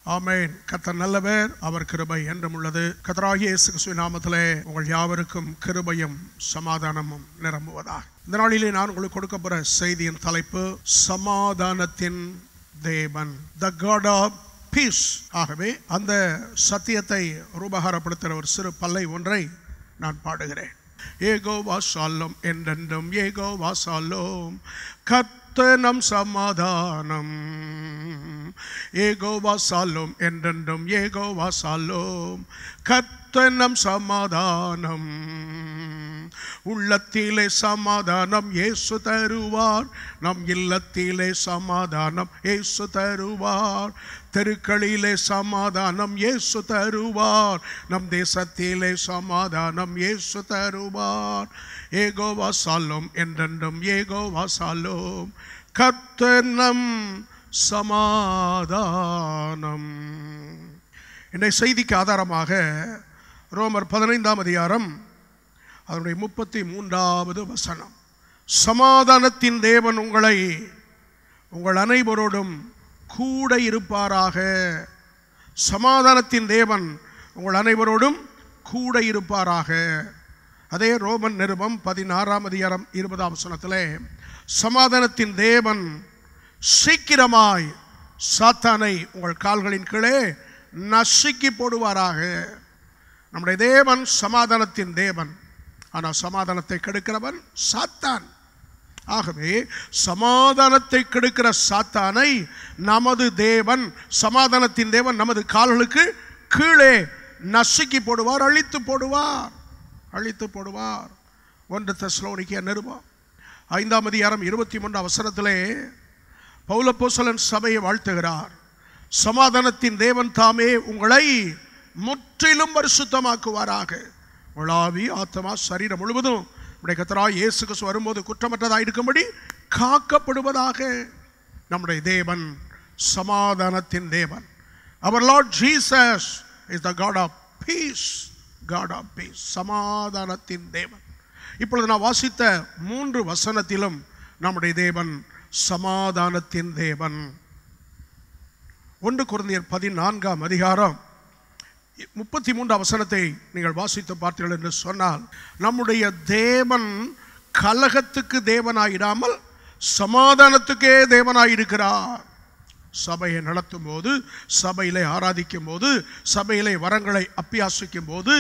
ஆமென் கர்த்தர் நல்லவர் அவர் கிருபை என்றும் உள்ளது கத்தராகிய இயேசு கிறிஸ்துவின் நாமத்திலே உங்கள் யாவருக்கும் கிருபையும் சமாதானமும் நிரம்புவதாக இந்த நாளிலே நான் உங்களுக்கு கொடுக்க போற செய்தியின் தலைப்பு சமாதானத்தின் தேவன் த காட் ஆஃப் பீஸ் ஆகவே அந்த சத்தியத்தை ரூபகாரப்படுத்துகிற ஒரு சிறு பல்லை ஒன்றை நான் பாடுகிறேன் ஏகோ வாசாலும் என்றென்றும் ஏகோ வாசாலும் கத்த நம் சமாதானம் ஏகோ வாசாலும் என்றென்றும் ஏகோ வாசாலும் கத்த நம் சமாதானம் உள்ளத்திலே சமாதானம் இயேசு தருவார் நம் இல்லத்திலே சமாதானம் இயேசு தருவார் தெருக்களிலே சமாதானம் இயேசு தருவார் நம் தேசத்திலே சமாதானம் இயேசு தருவார் ஏகோ வாசாலும் என்றென்றும் ஏகோ வாசாலும் கர்த்தர் நம் சமாதானம் என்னை செய்திக்கு ஆதாரமாக ரோமர் பதினைந்தாம் அதிகாரம் அதனுடைய முப்பத்தி மூன்றாவது வசனம் சமாதானத்தின் தேவன் உங்களை உங்கள் அனைவரோடும் கூட இருப்பாராக சமாதானத்தின் தேவன் உங்கள் அனைவரோடும் கூட இருப்பாராக அதே ரோமன் நிருபம் பதினாறாம் அதிகாரம் இருபதாம் வசனத்திலே சமாதானத்தின் தேவன் சீக்கிரமாய் சாத்தானை உங்கள் கால்களின் கீழே நசுக்கி போடுவாராக நம்முடைய தேவன் சமாதானத்தின் தேவன் ஆனால் சமாதானத்தை கெடுக்கிறவன் சாத்தான் ஆகவே சமாதானத்தை கெடுக்கிற சாத்தானை நமது தேவன் சமாதானத்தின் தேவன் நமது கால்களுக்கு கீழே நசுக்கி போடுவார் அழித்து போடுவார் அழித்து போடுவார் ஒன்று தெஸ்லோனிக்கிய நிருபம் ஐந்தாம் அதிகாரம் இருபத்தி மூன்று அவசரத்திலே பௌலப்போசலன் சபையை வாழ்த்துகிறார் சமாதானத்தின் தேவன் தாமே உங்களை முற்றிலும் பரிசுத்தமாக்குவாராக உளாவி ஆத்மா சரீரம் முழுவதும் நம்முடைய கத்தராய் இயேசு கிறிஸ்து வரும்போது குற்றமற்றதாக இருக்கும்படி காக்கப்படுவதாக நம்முடைய தேவன் சமாதானத்தின் தேவன் அவர் Lord Jesus is the God of peace God of peace சமாதானத்தின் தேவன் இப்பொழுது நான் வாசித்த மூன்று வசனத்திலும் நம்முடைய தேவன் சமாதானத்தின் தேவன் ஒன்று குருந்தியர் பதினான்காம் அதிகாரம் முப்பத்தி மூன்று அவசரத்தை நீங்கள் வாசித்து பார்த்தீர்கள் என்று சொன்னால் நம்முடைய தேவன் கலகத்துக்கு தேவனாயிடாமல் சமாதானத்துக்கே தேவனாயிருக்கிறார் சபையை நடத்தும் போது சபையிலே ஆராதிக்கும் போது சபையிலே வரங்களை அப்பியாசிக்கும் போது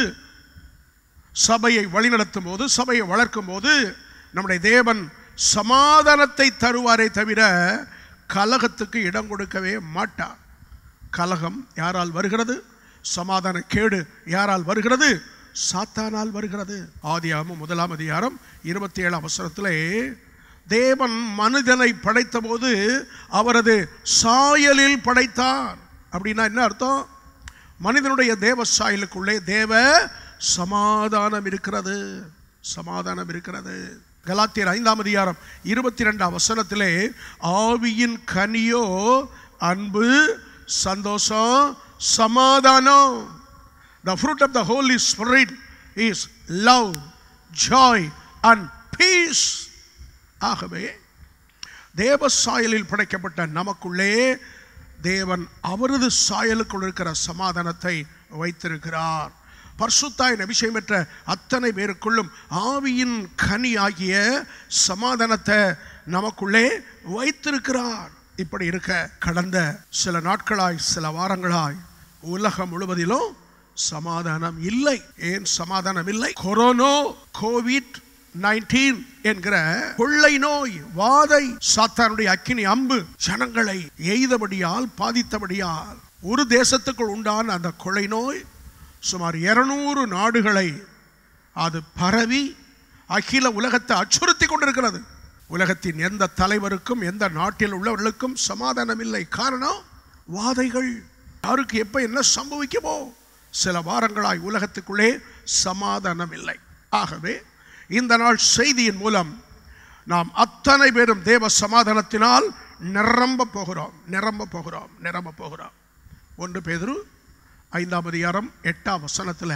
சபையை வழிநடத்தும் போது சபையை வளர்க்கும் போது நம்முடைய தேவன் சமாதானத்தை தருவாரே தவிர கலகத்துக்கு இடம் கொடுக்கவே மாட்டார் கலகம் யாரால் வருகிறது சமாதான கேடு யாரால் வருகிறது சாத்தானால் வருகிறது ஆதியாமம் முதலாம் அதிகாரம் இருபத்தி ஏழு அவசரத்திலே தேவன் மனிதனை படைத்த போது அவரது சாயலில் படைத்தார் அப்படின்னா என்ன அர்த்தம் மனிதனுடைய தேவ சாயலுக்குள்ளே தேவ சமாதானம் இருக்கிறது சமாதானம் இருக்கிறது கலாத்தியர் ஐந்தாம் அதிகாரம் இருபத்தி ரெண்டாம் வசனத்திலே ஆவியின் கனியோ அன்பு சந்தோஷம் சமாதானம் the fruit of the Holy Spirit is love joy and peace ஆகவே தேவ சாயலில் படைக்கப்பட்ட நமக்குள்ளே தேவன் அவரது சாயலுக்குள் இருக்கிற சமாதானத்தை வைத்திருக்கிறார் பர்சுத்தாயின் அபிஷேகம் பெற்ற அத்தனை பேருக்குள்ளும் ஆவியின் கனி ஆகிய சமாதானத்தை நமக்குள்ளே வைத்திருக்கிறார் இப்படி இருக்க கடந்த சில நாட்களாய் சில வாரங்களாய் உலகம் முழுவதிலும் சமாதானம் இல்லை ஏன் சமாதானம் இல்லை கொரோனா கோவிட் நைன்டீன் என்கிற கொள்ளை நோய் வாதை சாத்தானுடைய அக்கினி அம்பு ஜனங்களை எய்தபடியால் பாதித்தபடியால் ஒரு தேசத்துக்குள் உண்டான அந்த கொள்ளை நோய் சுமார் இருநூறு நாடுகளை அது பரவி அகில உலகத்தை அச்சுறுத்தி கொண்டிருக்கிறது உலகத்தின் எந்த தலைவருக்கும் எந்த நாட்டில் உள்ளவர்களுக்கும் சமாதானம் இல்லை காரணம் வாதைகள் யாருக்கு எப்ப என்ன சம்பவிக்குமோ சில வாரங்களாய் உலகத்துக்குள்ளே சமாதானம் இல்லை ஆகவே இந்த நாள் செய்தியின் மூலம் நாம் அத்தனை பேரும் தேவ சமாதானத்தினால் நிரம்ப போகிறோம் நிரம்ப போகிறோம் நிரம்ப போகிறோம் ஒன்று பேதுரு ஐந்தாம் அதிகாரம் எட்டாம் வசனத்தில்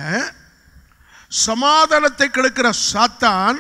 சமாதானத்தை கெடுக்கிற சாத்தான்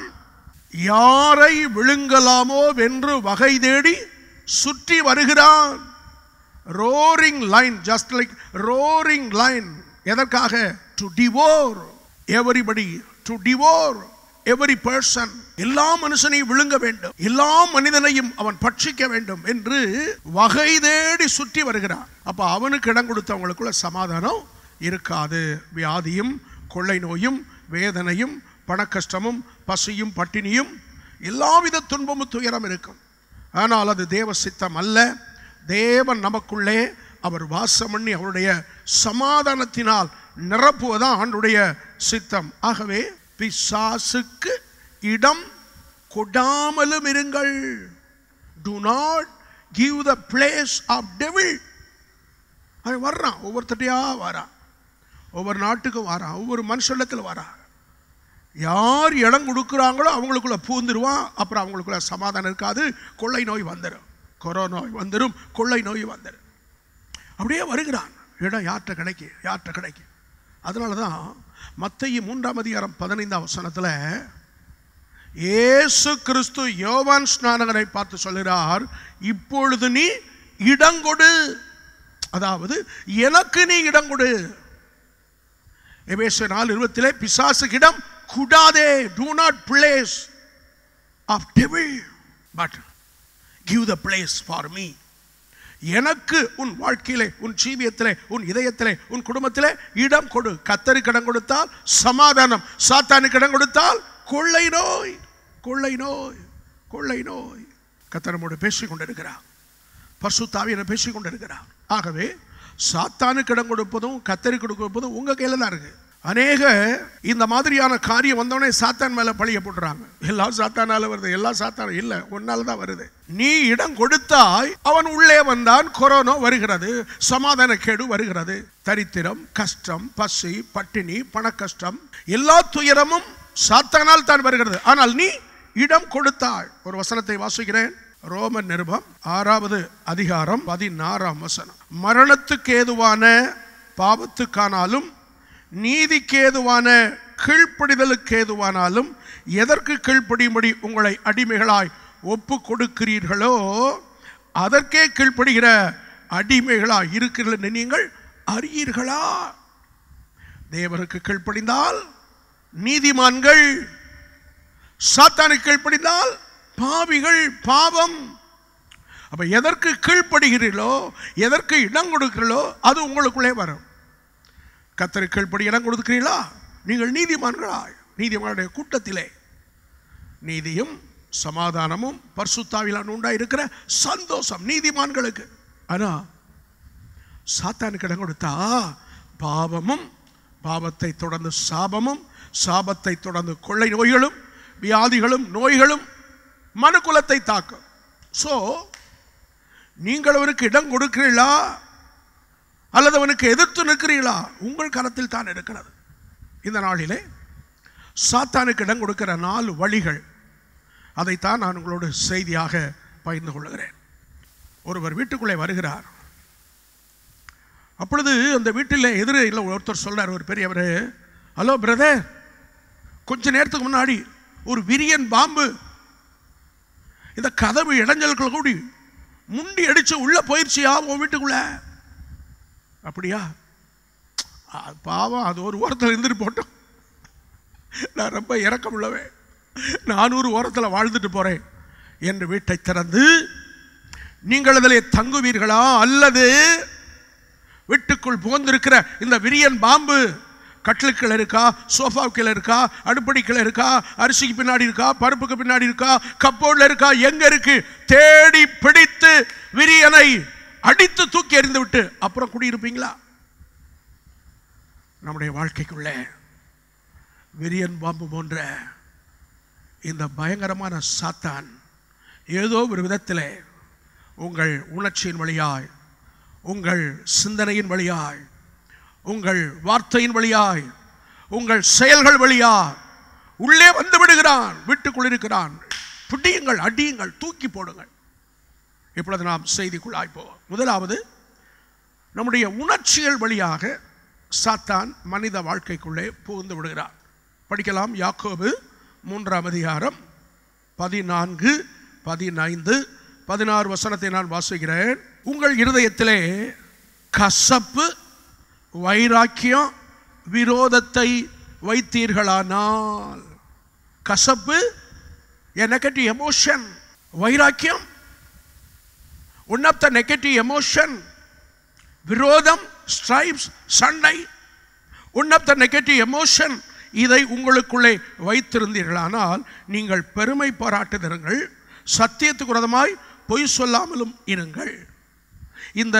யாரை விழுங்கலாமோ வென்று வகை தேடி சுற்றி வருகிறான் roaring lion just like roaring lion எதற்காக to devour everybody to devour every person எல்லா மனுஷனையும் விழுங்க வேண்டும் எல்லா மனிதனையும் அவன் பட்சிக்க வேண்டும் என்று வகை தேடி சுற்றி வருகிறான் அப்ப அவனுக்கு இடம் கொடுத்தவங்களுக்குள்ள சமாதானம் இருக்காது வியாதியும் கொள்ளை நோயும் வேதனையும் பணக்கஷ்டமும் பசியும் பட்டினியும் எல்லாவித துன்பமும் துயரம் இருக்கும் ஆனால் அது தேவ சித்தம் அல்ல தேவன் நமக்குள்ளே அவர் வாசம் பண்ணி அவருடைய சமாதானத்தினால் நிரப்புவதான் ஆண்டுடைய சித்தம் ஆகவே பிசாசுக்கு இடம் கொடாமலும் இருங்கள் do not give the place of devil அவன் வர்றான் ஒவ்வொருத்தட்டையா வரான் ஒவ்வொரு நாட்டுக்கும் வரான் ஒவ்வொரு மனுஷத்தில் வரான் யார் இடம் கொடுக்குறாங்களோ அவங்களுக்குள்ள பூந்துருவான் அப்புறம் அவங்களுக்குள்ள சமாதானம் இருக்காது கொள்ளை நோய் வந்துடும் கொரோனா நோய் வந்துடும் கொள்ளை நோய் வந்துடும் அப்படியே வருகிறான் இடம் யார்கிட்ட கிடைக்கு யார்கிட்ட கிடைக்கு அதனால தான் மத்திய மூன்றாம் அதிகாரம் பதினைந்தாம் வசனத்தில் இயேசு கிறிஸ்து யோவான் ஸ்நானகரை பார்த்து சொல்கிறார் இப்பொழுது நீ இடங்கொடு அதாவது எனக்கு நீ இடம் கொடு எபேசு நாலு இருபத்திலே பிசாசுக்கு இடம் குடாதே do not place of devil but give the place for me எனக்கு உன் வாழ்க்கையிலே உன் ஜீவியத்திலே உன் இதயத்திலே உன் குடும்பத்திலே இடம் கொடு கத்தருக்கு இடம் கொடுத்தால் சமாதானம் சாத்தானுக்கு இடம் கொடுத்தால் கொள்ளை நோய் கொள்ளை நோய் கொள்ளை நோய் கத்தனமோடு பேசிக் கொண்டிருக்கிறார் பசுத்தாவியனை பேசிக் கொண்டிருக்கிறார் ஆகவே சாத்தானுக்கு இடம் கொடுப்பதும் கத்தருக்கு கொடுப்பதும் உங்க கையில தான் இருக்கு அநேக இந்த மாதிரியான காரியம் வந்தோடனே சாத்தான் மேல பழிய போட்டுறாங்க எல்லாம் சாத்தானால வருது எல்லாம் சாத்தான் இல்ல ஒன்னால தான் வருது நீ இடம் கொடுத்தாய் அவன் உள்ளே வந்தான் கொரோனா வருகிறது சமாதான கேடு வருகிறது தரித்திரம் கஷ்டம் பசி பட்டினி பண கஷ்டம் எல்லா துயரமும் சாத்தானால் தான் வருகிறது ஆனால் நீ இடம் கொடுத்தாய் ஒரு வசனத்தை வாசிக்கிறேன் ரோமன் நிருபம் ஆறாவது அதிகாரம் பதினாறாம் வசனம் மரணத்துக்கு ஏதுவான பாவத்துக்கானாலும் நீதிக்கு ஏதுவான கீழ்ப்படிதலுக்கு ஏதுவானாலும் எதற்கு கீழ்ப்படியும்படி உங்களை அடிமைகளாய் ஒப்பு கொடுக்கிறீர்களோ அதற்கே கீழ்ப்படுகிற அடிமைகளாய் இருக்கிறீர்கள் என்று நீங்கள் அறியீர்களா தேவனுக்கு கீழ்ப்படிந்தால் நீதிமான்கள் சாத்தானுக்கு கீழ்ப்படிந்தால் பாவிகள் பாவம் அப்ப எதற்கு கீழ்ப்படுகிறீர்களோ எதற்கு இடம் கொடுக்கிறீர்களோ அது உங்களுக்குள்ளே வரும் கத்தருக்கு கீழ்ப்படி இடம் கொடுக்கிறீர்களா நீங்கள் நீதிமான்களாய் நீதிமானுடைய கூட்டத்திலே நீதியும் சமாதானமும் பரிசுத்தாவிலான உண்டா இருக்கிற சந்தோஷம் நீதிமான்களுக்கு ஆனா சாத்தானுக்கு இடம் கொடுத்தா பாவமும் பாவத்தை தொடர்ந்து சாபமும் சாபத்தை தொடர்ந்து கொள்ளை நோய்களும் வியாதிகளும் நோய்களும் மனுக்குலத்தை தாக்கும் ஸோ நீங்கள் அவருக்கு இடம் கொடுக்கிறீர்களா அல்லது அவனுக்கு எதிர்த்து நிற்கிறீர்களா உங்கள் கரத்தில் தான் இருக்கிறது இந்த நாளிலே சாத்தானுக்கு இடம் கொடுக்கிற நாலு வழிகள் அதைத்தான் நான் உங்களோடு செய்தியாக பகிர்ந்து கொள்கிறேன் ஒருவர் வீட்டுக்குள்ளே வருகிறார் அப்பொழுது அந்த வீட்டில் எதிரே இல்லை ஒருத்தர் சொல்றார் ஒரு பெரியவர் ஹலோ பிரதர் கொஞ்ச நேரத்துக்கு முன்னாடி ஒரு விரியன் பாம்பு இந்த கதவு இடைஞ்சல்கள் கூடி முண்டி அடிச்சு உள்ள போயிடுச்சியா உன் வீட்டுக்குள்ள அப்படியா ஆ, பாவம் அது ஒரு ஓரத்தில் இருந்துட்டு போட்டோம் நான் ரொம்ப இறக்கம் உள்ளவன் நான் ஒரு ஓரத்தில் வாழ்ந்துட்டு போறேன் என்று வீட்டை திறந்து நீங்கள் அதிலே தங்குவீர்களா அல்லது வீட்டுக்குள் புகுந்திருக்கிற இந்த விரியன் பாம்பு கட்டிலுக்குள்ள இருக்கா சோஃபாவுக்குள்ள இருக்கா அடுப்படிக்குள்ள இருக்கா அரிசிக்கு பின்னாடி இருக்கா பருப்புக்கு பின்னாடி இருக்கா கப்போர்ட்ல இருக்கா எங்க இருக்கு தேடி பிடித்து விரியனை அடித்து தூக்கி எறிந்து விட்டு அப்புறம் குடியிருப்பீங்களா நம்முடைய வாழ்க்கைக்குள்ளே விரியன் பாம்பு போன்ற இந்த பயங்கரமான சாத்தான் ஏதோ ஒரு விதத்திலே உங்கள் உணர்ச்சியின் வழியாய் உங்கள் சிந்தனையின் வழியாய் உங்கள் வார்த்தையின் வழியாய் உங்கள் செயல்கள் வழியாய் உள்ளே வந்து விடுகிறான் வீட்டுக்குள் இருக்கிறான் பிடியுங்கள் அடியுங்கள் தூக்கி போடுங்கள் இப்பொழுது நாம் செய்திக்குள்ளாய் போவோம் முதலாவது நம்முடைய உணர்ச்சிகள் வழியாக சாத்தான் மனித வாழ்க்கைக்குள்ளே புகுந்து விடுகிறார் படிக்கலாம் யாக்கோபு மூன்றாம் அதிகாரம் பதினான்கு பதினைந்து பதினாறு வசனத்தை நான் வாசிக்கிறேன் உங்கள் இருதயத்திலே கசப்பு வைராக்கியம் விரோதத்தை வைத்தீர்களானால் கசப்பு a negative emotion வைராக்கியம் one of the negative emotion விரோதம் ஸ்ட்ரைப்ஸ் சண்டை one of the negative emotion இதை உங்களுக்குள்ளே வைத்திருந்தீர்களானால் நீங்கள் பெருமை பாராட்டுதருங்கள் சத்தியத்துக்கு விரதமாய் பொய் சொல்லாமலும் இருங்கள் இந்த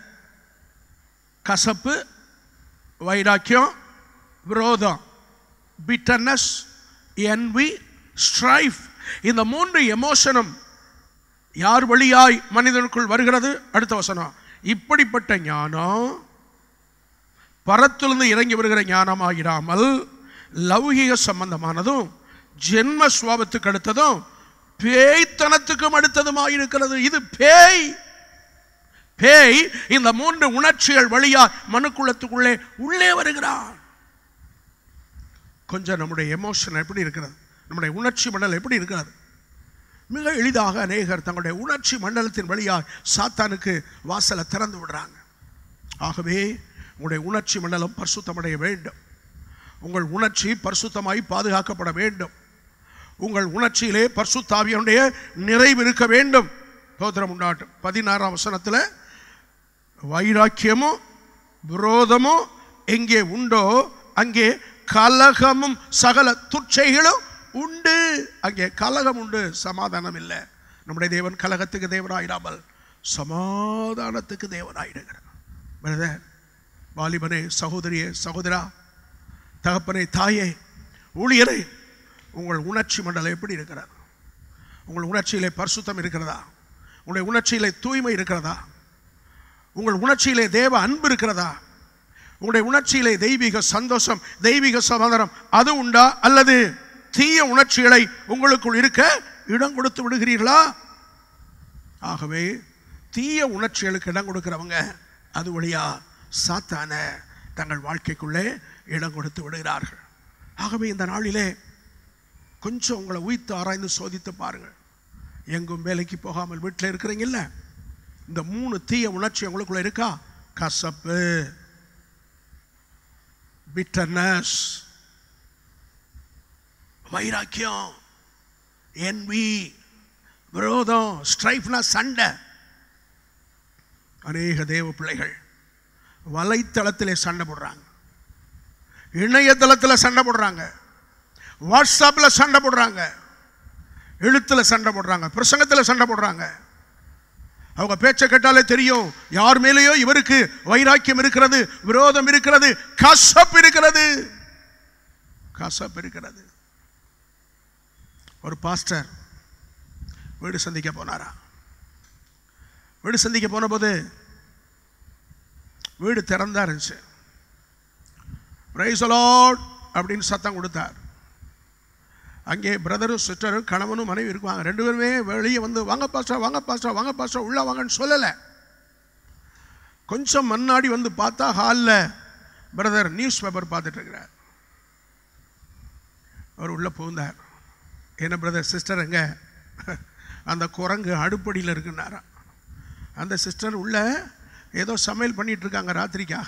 கசப்பு வைராக்கியம் விரோதம் பிட்டர்னஸ் envy ஸ்ட்ரைஃப் இந்த மூன்று எமோஷனும் யார் வழியாய் மனிதனுக்குள் வருகிறது அடுத்த வசனம் இப்படிப்பட்ட ஞானம் பரத்திலிருந்து இறங்கி வருகிற ஞானமாகிராமல் லௌகிக சம்பந்தமானதும் ஜென்ம சுவாபத்துக்கு அடுத்ததும் பேய்த்தனத்துக்கும் அடுத்ததுமாயிருக்கிறது இது பேய் பேய் இந்த மூன்று உணர்ச்சிகள் வழியா மனுக்குலத்துக்குள்ளே உள்ளே வருகிறான் கொஞ்சம் நம்முடைய எமோஷன் எப்படி இருக்கிறது நம்முடைய உணர்ச்சி மண்டலம் எப்படி இருக்கிறது மிக எளிதாக அநேகர் தங்களுடைய உணர்ச்சி மண்டலத்தின் வழியாக சாத்தானுக்கு வாசலை திறந்து விடுறாங்க ஆகவே உங்களுடைய உணர்ச்சி மண்டலம் பரிசுத்தமடைய வேண்டும் உங்கள் உணர்ச்சி பரிசுத்தமாய் பாதுகாக்கப்பட வேண்டும் உங்கள் உணர்ச்சியிலே பரிசுத்தாவியனுடைய நிறைவு இருக்க வேண்டும் தோத்திரம் உண்டாட்டும் பதினாறாம் வசனத்தில் வைராக்கியமும் விரோதமும் எங்கே உண்டோ அங்கே கலகமும் சகல துர்ச்சைகளும் உண்டு அங்கே கலகம் உண்டு சமாதானம் இல்லை நம்முடைய தேவன் கலகத்துக்கு தேவனாயிராமல் சமாதானத்துக்கு தேவனாயிடுகிறார் பிரதர் வாலிபனே சகோதரியே சகோதரா தகப்பனே தாயே ஊழியரே உங்கள் உணர்ச்சி மண்டலம் எப்படி இருக்கிறது உங்கள் உணர்ச்சியிலே பரிசுத்தம் இருக்கிறதா உங்களுடைய உணர்ச்சியிலே தூய்மை இருக்கிறதா உங்கள் உணர்ச்சியிலே தேவ அன்பு இருக்கிறதா உங்களுடைய உணர்ச்சியிலே தெய்வீக சந்தோஷம் தெய்வீக சமாதானம் அது உண்டா அல்லது தீய உணர்ச்சிகளை உங்களுக்குள் இருக்க இடம் கொடுத்து விடுகிறீர்களா ஆகவே தீய உணர்ச்சிகளுக்கு இடம் கொடுக்கிறவங்க அது வழியா சாத்தான தங்கள் வாழ்க்கைக்குள்ளே இடம் கொடுத்து விடுகிறார்கள் ஆகவே இந்த நாளிலே கொஞ்சம் உங்களை உய்த்து ஆராய்ந்து சோதித்து பாருங்கள் எங்கும் வேலைக்கு போகாமல் வீட்டில் இருக்கிறீங்கல்ல இந்த மூணு தீய உணர்ச்சி உங்களுக்குள்ள இருக்கா கசப்பு பிட்டர்னஸ் வைராக்கியம் envy விரோதம் ஸ்ட்ரைஃப்னா சண்டை அநேக தேவ பிள்ளைகள் வலைத்தளத்திலே சண்டை போடுறாங்க இணையதளத்தில் சண்டை போடுறாங்க வாட்ஸ்அப்பில் சண்டை போடுறாங்க எழுத்தில் சண்டை போடுறாங்க பிரசங்கத்தில் சண்டை போடுறாங்க அவங்க பேச்சை கேட்டாலே தெரியும் யார் மேலேயோ இவருக்கு வைராக்கியம் இருக்கிறது விரோதம் இருக்கிறது கசப்பு இருக்கிறது கசப்பு இருக்கிறது ஒரு பாஸ்டர் வீடு சந்திக்க போனாரா வீடு சந்திக்க போன போது வீடு திறந்தா இருந்துச்சு பிரைஸ் லார்ட் அப்படின்னு சத்தம் கொடுத்தார் அங்கே பிரதரும் சிஸ்டரும் கணவனும் மனைவி இருக்குவாங்க ரெண்டு பேருமே வெளியே வந்து வாங்க பாஸ்டா வாங்க பாஸ்டா வாங்க பாஸ்டா உள்ள வாங்கன்னு சொல்லலை கொஞ்சம் முன்னாடி வந்து பார்த்தா ஹாலில் பிரதர் நியூஸ் பேப்பர் பார்த்துட்டு இருக்கிறார் அவர் உள்ளே புகுந்தார் என்ன பிரதர் சிஸ்டர் எங்க அந்த குரங்கு அடுப்படியில் இருக்குன்னாரா அந்த சிஸ்டர் உள்ள ஏதோ சமையல் பண்ணிட்டு இருக்காங்க ராத்திரிக்காக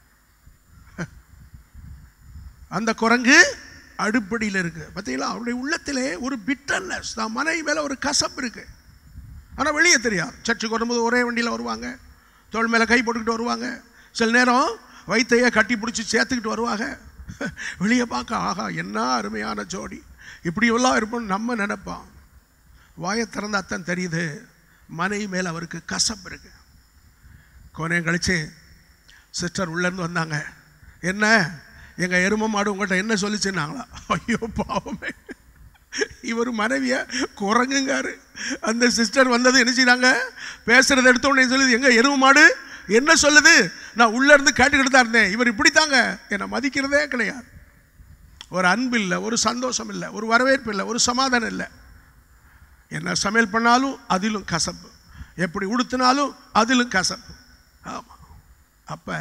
அந்த குரங்கு அடுப்படியில் இருக்கு பார்த்தீங்களா அவருடைய உள்ளத்திலே ஒரு பிட்டர்னஸ் தான் மனைவி மேலே ஒரு கசப்பு இருக்கு ஆனால் வெளியே தெரியாது சர்ச்சுக்கு வரும்போது ஒரே வண்டியில் வருவாங்க தோள் மேலே கை போட்டுக்கிட்டு வருவாங்க சில நேரம் வயிற்றையே கட்டி பிடிச்சி சேர்த்துக்கிட்டு வருவாங்க வெளியே பார்க்க ஆஹா என்ன அருமையான ஜோடி இப்படியெல்லாம் இருப்போம்னு நம்ம நினைப்போம் வாயை திறந்தா தான் தெரியுது மனைவி மேலே அவருக்கு கசப்பு இருக்கு கோனையும் கழிச்சு சிஸ்டர் உள்ளேருந்து வந்தாங்க என்ன எங்கள் எரும மாடு உங்கள்கிட்ட என்ன சொல்லிச்சுன்னாங்களா ஐயோ பாவமே இவர் மனைவிய குரங்குங்காரு அந்த சிஸ்டர் வந்தது என்ன செய்றாங்க பேசுறத எடுத்த உடனே சொல்லுது எங்க எரும மாடு என்ன சொல்லுது நான் உள்ள இருந்து கேட்டுக்கிட்டு தான் இருந்தேன் இவர் இப்படித்தாங்க என்னை மதிக்கிறதே கிடையாது ஒரு அன்பு இல்லை ஒரு சந்தோஷம் இல்லை ஒரு வரவேற்பு இல்லை ஒரு சமாதானம் இல்லை என்ன சமையல் பண்ணாலும் அதிலும் கசப்பு எப்படி உடுத்தினாலும் அதிலும் கசப்பு ஆமாம் அப்போ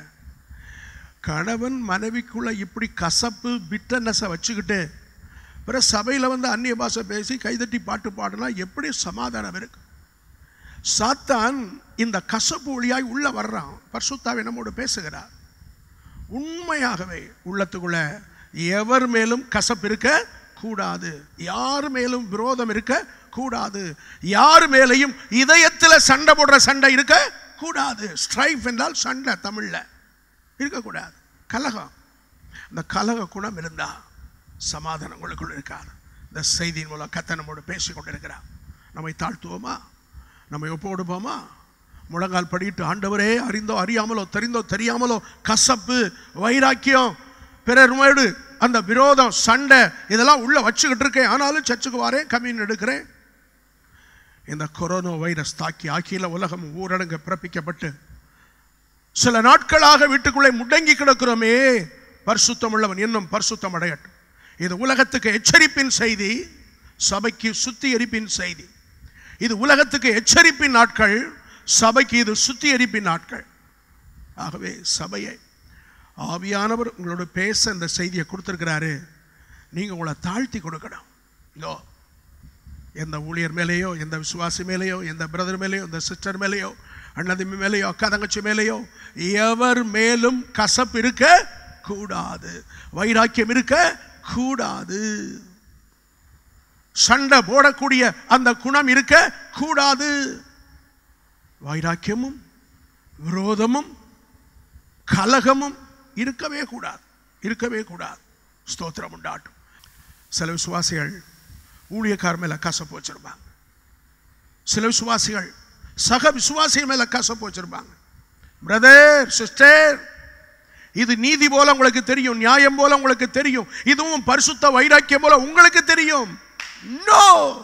கணவன் மனைவிக்குள்ள இப்படி கசப்பு பிட்டனஸை வச்சுக்கிட்டு பிறகு சபையில் வந்து அந்நிய பாஷை பேசி கைதட்டி பாட்டு பாடினா எப்படி சமாதானம் இருக்கு சாத்தான் இந்த கசப்பு வழியாய் உள்ள வர்றான் பர்சுத்தாவை நம்மோடு பேசுகிறார் உண்மையாகவே உள்ளத்துக்குள்ள எவர் மேலும் கசப்பு இருக்க கூடாது யார் மேலும் விரோதம் இருக்க கூடாது யார் மேலையும் இதயத்தில் சண்டை போடுற சண்டை இருக்க கூடாது ஸ்ட்ரைஃப் என்றால் சண்டை தமிழ்ல இருக்கக்கூடாது கலகம் இந்த கலக குணம் இருந்தா சமாதானம் உங்களுக்குள் இருக்காது இந்த செய்தியின் மூலம் கத்த நம்மோடு பேசி கொண்டிருக்கிறார் நம்மை தாழ்த்துவோமா நம்மை ஒப்பு கொடுப்போமா முழங்கால் படிட்டு ஆண்டவரே அறிந்தோ அறியாமலோ தெரிந்தோ தெரியாமலோ கசப்பு வைராக்கியம் பிறர்மேடு அந்த விரோதம் சண்டை இதெல்லாம் உள்ள வச்சுக்கிட்டு இருக்கேன் ஆனாலும் சர்ச்சுக்கு வரேன் கம்யூன் எடுக்கிறேன் இந்த கொரோனா வைரஸ் தாக்கி ஆக்கியில உலகம் ஊரடங்கு பிறப்பிக்கப்பட்டு சில நாட்களாக வீட்டுக்குள்ளே முடங்கி கிடக்கிறோமே பரிசுத்தம் உள்ளவன் இன்னும் பரிசுத்தம் அடையட்டும் இது உலகத்துக்கு எச்சரிப்பின் செய்தி சபைக்கு சுத்திகரிப்பின் செய்தி இது உலகத்துக்கு எச்சரிப்பின் நாட்கள் சபைக்கு இது சுத்திகரிப்பின் நாட்கள் ஆகவே சபையை ஆவியானவர் உங்களோட பேச இந்த செய்தியை கொடுத்துருக்கிறாரு நீங்க உங்களை தாழ்த்தி கொடுக்கணும் இதோ எந்த ஊழியர் மேலேயோ எந்த விசுவாசி மேலேயோ எந்த பிரதர் மேலேயோ எந்த சிஸ்டர் மேலேயோ அண்ணதம்பி மேலேயோ அக்கா தங்கச்சி மேலேயோ எவர் மேலும் கசப்பு இருக்க கூடாது வைராக்கியம் இருக்க கூடாது சண்டை போடக்கூடிய அந்த குணம் இருக்க கூடாது வைராக்கியமும் விரோதமும் கலகமும் இருக்கவே கூடாது இருக்கவே கூடாது ஸ்தோத்திரம் உண்டாட்டும் சில விசுவாசிகள் ஊழியக்கார மேல கசப்பு வச்சிருப்பாங்க சில விசுவாசிகள் சக விசுவாசிகள் மேல கசப்பு வச்சிருப்பாங்க பிரதர் சிஸ்டர் இது நீதி போல உங்களுக்கு தெரியும் நியாயம் போல உங்களுக்கு தெரியும் இதுவும் பரிசுத்த வைராக்கியம் போல உங்களுக்கு தெரியும் நோ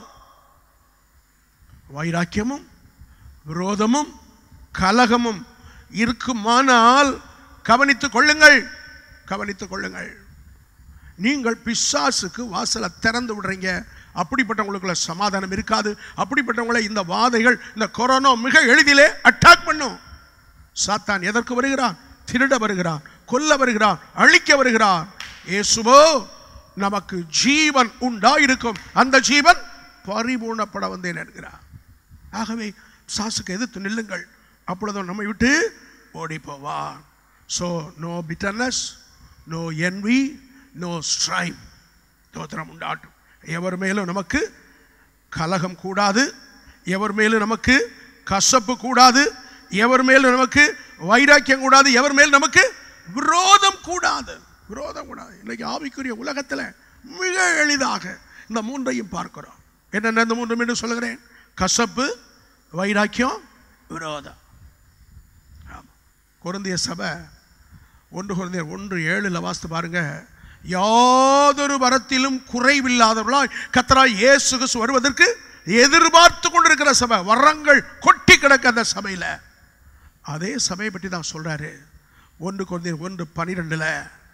வைராக்கியமும் விரோதமும் கலகமும் இருக்குமானால் கவனித்துக் கொள்ளுங்கள் கவனித்துக் கொள்ளுங்கள் நீங்கள் பிசாசுக்கு வாசலை திறந்து விடுறீங்க அப்படிப்பட்டவங்களுக்குள்ள சமாதானம் இருக்காது அப்படிப்பட்டவங்களை இந்த வாதைகள் இந்த கொரோனா மிக எளிதிலே அட்டாக் பண்ணும் சாத்தான் எதற்கு வருகிறான் திருட வருகிறான் கொல்ல வருகிறான் அழிக்க வருகிறான் இயேசுவோ நமக்கு ஜீவன் உண்டாயிருக்கும் அந்த ஜீவன் பரிபூர்ணப்பட வந்தேன் என்கிறார் ஆகவே சாசுக்கு எதிர்த்து நில்லுங்கள் அப்பொழுது நம்மை விட்டு ஓடி போவான் so no bitterness no envy no strife தோத்திரம் உண்டாட்டும் எவர் மேலும் நமக்கு கலகம் கூடாது எவர் மேலும் நமக்கு கசப்பு கூடாது எவர் மேலும் நமக்கு வைராக்கியம் கூடாது எவர் மேல் நமக்கு விரோதம் கூடாது விரோதம் கூடாது இன்னைக்கு ஆவிக்குரிய உலகத்தில் மிக எளிதாக இந்த மூன்றையும் பார்க்கிறோம் என்னென்ன இந்த மூன்று மீண்டும் சொல்லுகிறேன் கசப்பு வைராக்கியம் விரோதம் ஆமா. கொரிந்திய சபை ஒன்று குழந்தையர் ஒன்று ஏழுல வாசித்து பாருங்க யாதொரு வரத்திலும் குறைவில்லாதவர்களாய் கத்தராய் இயேசு கிறிஸ்து வருவதற்கு எதிர்பார்த்து கொண்டிருக்கிற சபை வரங்கள் கொட்டி கிடக்க அந்த சபையில் அதே சபையை பற்றி தான் சொல்றாரு ஒன்று குழந்தையர் ஒன்று பனிரெண்டுல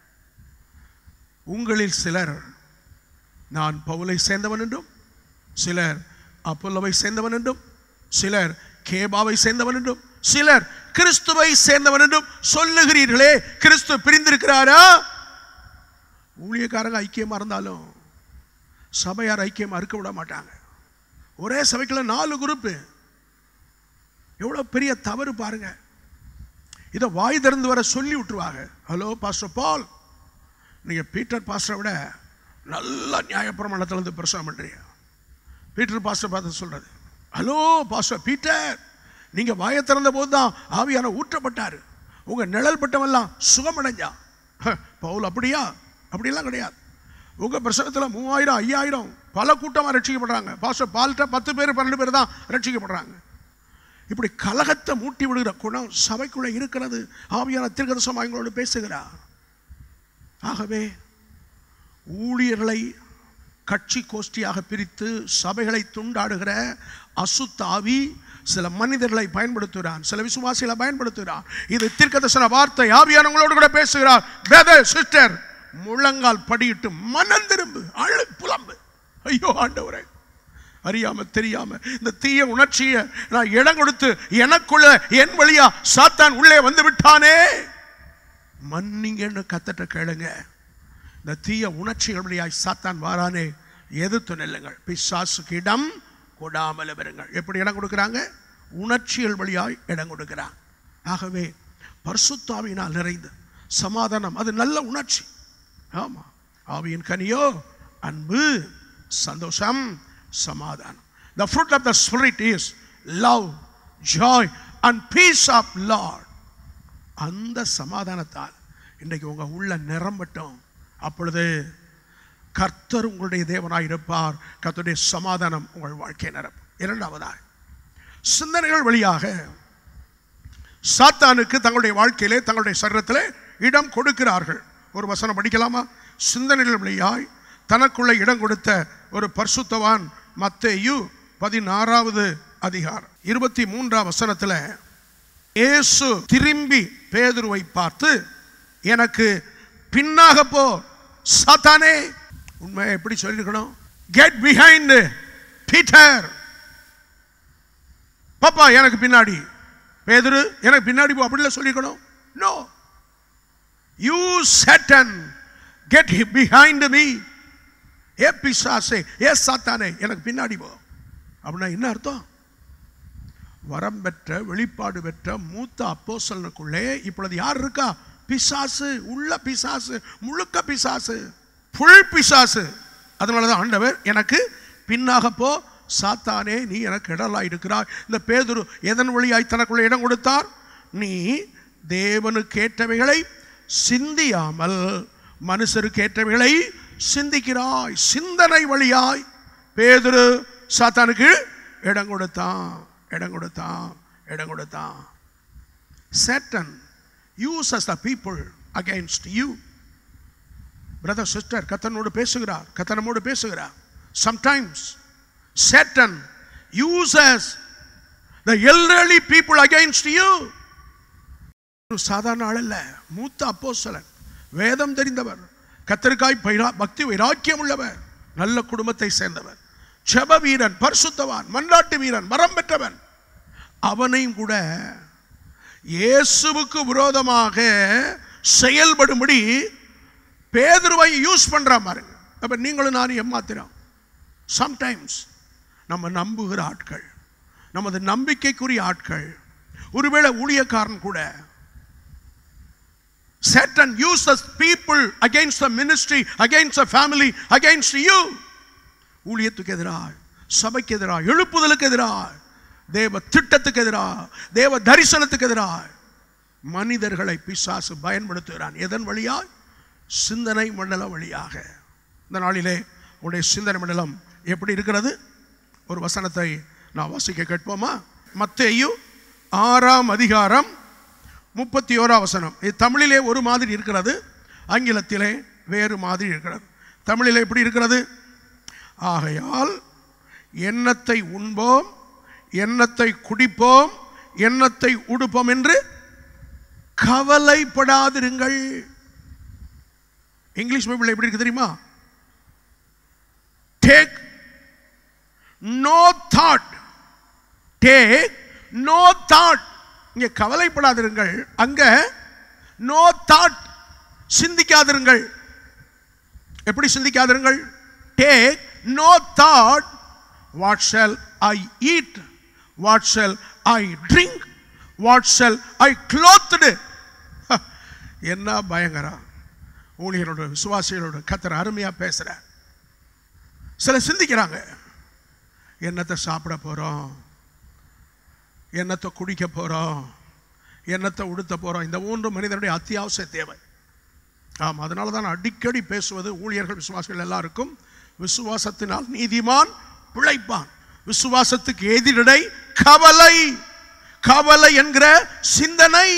உங்களில் சிலர் நான் பவுலை சேர்ந்தவன் என்றும் சிலர் அப்போல்லோவை சேர்ந்தவன் என்றும் சிலர் கேபாவை சேர்ந்தவன் என்றும் சிலர் கிறிஸ்துவை சேர்ந்தவன் என்றும் சொல்லுகிறீர்களே கிறிஸ்து பிரிந்திருக்கிறாரா ஊழியக்காரங்க ஐக்கியமா இருந்தாலும் சபையார் ஐக்கியமா இருக்க விட மாட்டாங்க ஒரே சபைக்குள்ள நாலு குரூப்பு எவ்வளவு பெரிய தவறு பாருங்க இதை வாய் திறந்து வர சொல்லி விட்டுருவாங்க ஹலோ பாஸ்டர் பால் நீங்க பீட்டர் பாஸ்டரை விட நல்ல நியாயப்பிரமாணத்துல இருந்து பிரசவம் பண்றீங்க பீட்டர் பாஸ்டர் பார்த்து சொல்றது ஹலோ பாஸ்டர் பீட்டர் நீங்க வாயை திறந்த போது தான் ஆவியான ஊற்றப்பட்டாரு உங்க நிழல் பட்டவெல்லாம் சுகமடைஞ்சா ஹ, பவுல் அப்படியா அப்படிலாம் கிடையாது உங்க பிரசவத்தில் மூவாயிரம் ஐயாயிரம் பல கூட்டமாக ரட்சிக்கப்படுறாங்க பாஸ்டர் பால்கிட்ட பத்து பேர் பன்னெண்டு பேர் தான் ரட்சிக்கப்படுறாங்க இப்படி கலகத்தை மூட்டி விடுகிற குணம் சபைக்குள்ள இருக்கிறது ஆவியான திருக்கதசம் எங்களோடு பேசுகிறார் ஆகவே ஊழியர்களை கட்சி கோஷ்டியாக பிரித்து சபைகளை துண்டாடுகிற அசுத்தாவி சில மனிதர்களை பயன்படுத்துகிறான் சில விசுவாசிகளை பயன்படுத்துகிறான் இது தீர்க்கதரிசன வார்த்தை ஆவியானவங்களோடு கூட பேசுகிறார் பிரதர் சிஸ்டர் முழங்கால் படியிட்டு மனம் திரும்பு அழு புலம்பு ஐயோ ஆண்டவரே அறியாம தெரியாம இந்த தீய உணர்ச்சியை நான் இடம் கொடுத்து எனக்குள்ள என் வழியா சாத்தான் உள்ளே வந்து விட்டானே மன்னிங்கன்னு கத்தட்ட கேளுங்க இந்த தீய உணர்ச்சிகள் வழியாய் சாத்தான் வாரானே எதிர்த்து நெல்லுங்கள் பிசாசுக்கு இடம் கொடாமல் வருங்கள் எப்படி இடம் கொடுக்குறாங்க உணர்ச்சிகள் வழியாய் இடம் கொடுக்கிறார் ஆகவே பரிசுத்தாவினால் நிறைந்து சமாதானம் அது நல்ல உணர்ச்சி ஆமா ஆவியின் கனியோ அன்பு சந்தோஷம் சமாதானம் the fruit of the spirit is love joy and peace of lord அந்த சமாதானத்தால் இன்றைக்கு உங்க உள்ள நிரம்பட்டும் அப்பொழுது கர்த்தர் உங்களுடைய தேவனாய் இருப்பார் கர்த்தருடைய சமாதானம் உங்கள் வாழ்க்கை நிரப்பும் இரண்டாவதாய் சிந்தனைகள் வழியாக சாத்தானுக்கு தங்களுடைய வாழ்க்கையிலே தங்களுடைய சரீரத்திலே இடம் கொடுக்கிறார்கள் ஒரு வசனம் படிக்கலாமா சிந்தனைகள் வழியாய் தனக்குள்ள இடம் கொடுத்த ஒரு பரிசுத்தவான் மத்தேயு பதினாறாவது அதிகாரம் இருபத்தி மூன்றாம் வசனத்துல இயேசு திரும்பி பேதுருவை பார்த்து எனக்கு பின்னாக போ சாத்தானே உண்மையை எப்படி சொல்லிருக்கணும் கெட் பிஹைண்ட் பீட்டர் பாப்பா எனக்கு பின்னாடி பேதுரு எனக்கு பின்னாடி போ அப்படிலாம் சொல்லிருக்கணும் no you Satan get behind me ஏ பிசாசே ஏ சாத்தானே எனக்கு பின்னாடி போ அப்படின்னா என்ன அர்த்தம் வரம் பெற்ற வெளிப்பாடு பெற்ற மூத்த அப்போஸ்தலனுக்குள்ளே இப்பொழுது யார் இருக்கா பிசாசு உள்ள பிசாசு முழுக்க பிசாசு புல் பிசாசு அதனால தான் ஆண்டவர் எனக்கு பின்னாக போ சாத்தானே நீ எனக்கு இடலாய் இருக்கிறாய் இந்த பேதுரு எதன் வழியாய் தனக்குள்ள இடம் கொடுத்தார் நீ தேவனுக்கு ஏற்றவைகளை சிந்தியாமல் மனுஷருக்கு ஏற்றவைகளை சிந்திக்கிறாய் சிந்தனை வழியாய் பேதுரு சாத்தானுக்கு இடம் கொடுத்தான் இடம் கொடுத்தான் இடம் கொடுத்தான் Satan uses the people against you brother sister கத்தனோடு பேசுகிறார் கத்தனமோடு பேசுகிறார் sometimes Satan uses the elderly people against you ஒரு சாதாரண ஆள் அல்ல மூத்த அப்போஸ்தலன் வேதம் தெரிந்தவர் கத்தருக்காய் பைரா- பக்தி வைராக்கியம் உள்ளவர் நல்ல குடும்பத்தை சேர்ந்தவர் செப வீரன் பரிசுத்தவான் மன்றாட்டு வீரன் மரம் பெற்றவன் அவனையும் கூட இயேசுவுக்கு விரோதமாக செயல்படும்படி பேதுருவை யூஸ் பண்றான் பாருங்க அப்ப நீங்களும் நானும் ஏமாத்திரம் சம்டைம்ஸ் நம்ம நம்புகிற ஆட்கள் நமது நம்பிக்கைக்குரிய ஆட்கள் ஒருவேளை ஊழியக்காரன் கூட Satan uses people against the ministry, against the family, against you. ஊழியத்துக்கு எதிராக சபைக்கு எதிராக எழுப்புதலுக்கு எதிராக தேவ திட்டத்துக்கு எதிராக தேவ தரிசனத்துக்கு எதிராக மனிதர்களை பிசாசு பயன்படுத்துகிறான் எதன் வழியாய் சிந்தனை மண்டலம் வழியாக இந்த நாளிலே உங்களுடைய சிந்தனை மண்டலம் எப்படி இருக்கிறது ஒரு வசனத்தை நான் வாசிக்க கேட்போமா மத்தேயு ஆறாம் அதிகாரம் முப்பத்தி ஓராம் வசனம் இது தமிழிலே ஒரு மாதிரி இருக்கிறது ஆங்கிலத்திலே வேறு மாதிரி இருக்கிறது தமிழிலே எப்படி இருக்கிறது ஆகையால் எண்ணத்தை உண்போம் எண்ணத்தை குடிப்போம் எண்ணத்தை உடுப்போம் என்று கவலைப்படாதிருங்கள் இங்கிலீஷ் பைபிள் எப்படி இருக்கு தெரியுமா take no thought take no thought இங்க கவலைப்படாதிருங்கள் அங்க நோ தாட் சிந்திக்காதிருங்கள் எப்படி சிந்திக்காதிருங்கள் take no thought what shall I eat what shall I drink what shall I clothed என்ன பயங்கரம் ஊழியரோட விசுவாசிகளோட கத்தர் அருமையா பேசுற சில சிந்திக்கிறாங்க என்னத்தை சாப்பிட போறோம் என்னத்தை குடிக்க போறோம் என்னத்தை உடுத்த போறோம் இந்த மூன்று மனிதனுடைய அத்தியாவசிய தேவை ஆமாம் அதனால தான் நான் அடிக்கடி பேசுவது ஊழியர்கள் விசுவாசிகள் எல்லாருக்கும் விசுவாசத்தினால் நீதிமான் பிழைப்பான் விசுவாசத்துக்கு எதிரிடை கவலை கவலை என்கிற சிந்தனை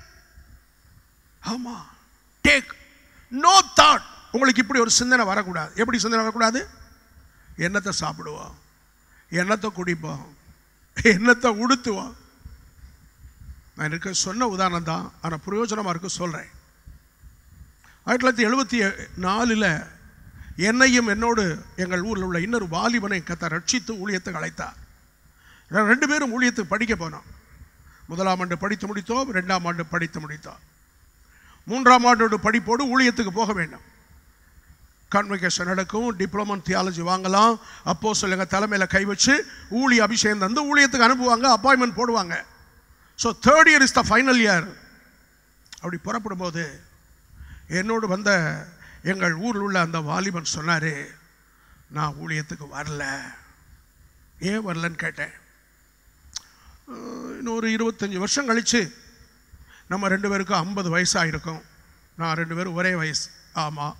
ஆமா டேக் நோ தாட் உங்களுக்கு இப்படி ஒரு சிந்தனை வரக்கூடாது எப்படி சிந்தனை வரக்கூடாது என்னத்தை சாப்பிடுவோம் என்னத்தை குடிப்போம் என்னத்தை உடுத்துவோம் நான் எனக்கு சொன்ன உதாரணம் தான் ஆனால் பிரயோஜனமாக இருக்கு சொல்கிறேன் ஆயிரத்தி தொள்ளாயிரத்தி எழுபத்தி நாலில் என்னையும் என்னோடு எங்கள் ஊரில் உள்ள இன்னொரு வாலிபனை கத்த ரட்சித்து ஊழியத்துக்கு அழைத்தார் நாங்கள் ரெண்டு பேரும் ஊழியத்துக்கு படிக்க போனோம் முதலாம் ஆண்டு படித்து முடித்தோம் ரெண்டாம் ஆண்டு படித்து முடித்தோம் மூன்றாம் ஆண்டோடு படிப்போடு ஊழியத்துக்கு போக வேண்டும் கான்வெகேஷன் நடக்கும் டிப்ளமோ தியாலஜி வாங்கலாம் அப்போ சொல்லுங்க தலைமையில் கை வச்சு ஊழிய அபிஷேகம் தந்து ஊழியத்துக்கு அனுப்புவாங்க அப்பாயின்மெண்ட் போடுவாங்க so third year is the final year அப்படி புறப்படும் போது என்னோடு வந்த எங்கள் ஊரில் உள்ள அந்த வாலிபன் சொன்னார் நான் ஊழியத்துக்கு வரல ஏன் வரலன்னு கேட்டேன் அஹ், இன்னும் ஒரு இருபத்தஞ்சி வருஷம் கழிச்சு நம்ம ரெண்டு பேருக்கும் ஐம்பது வயசாயிருக்கும் நான் ரெண்டு பேரும் ஒரே வயசு ஆமாம்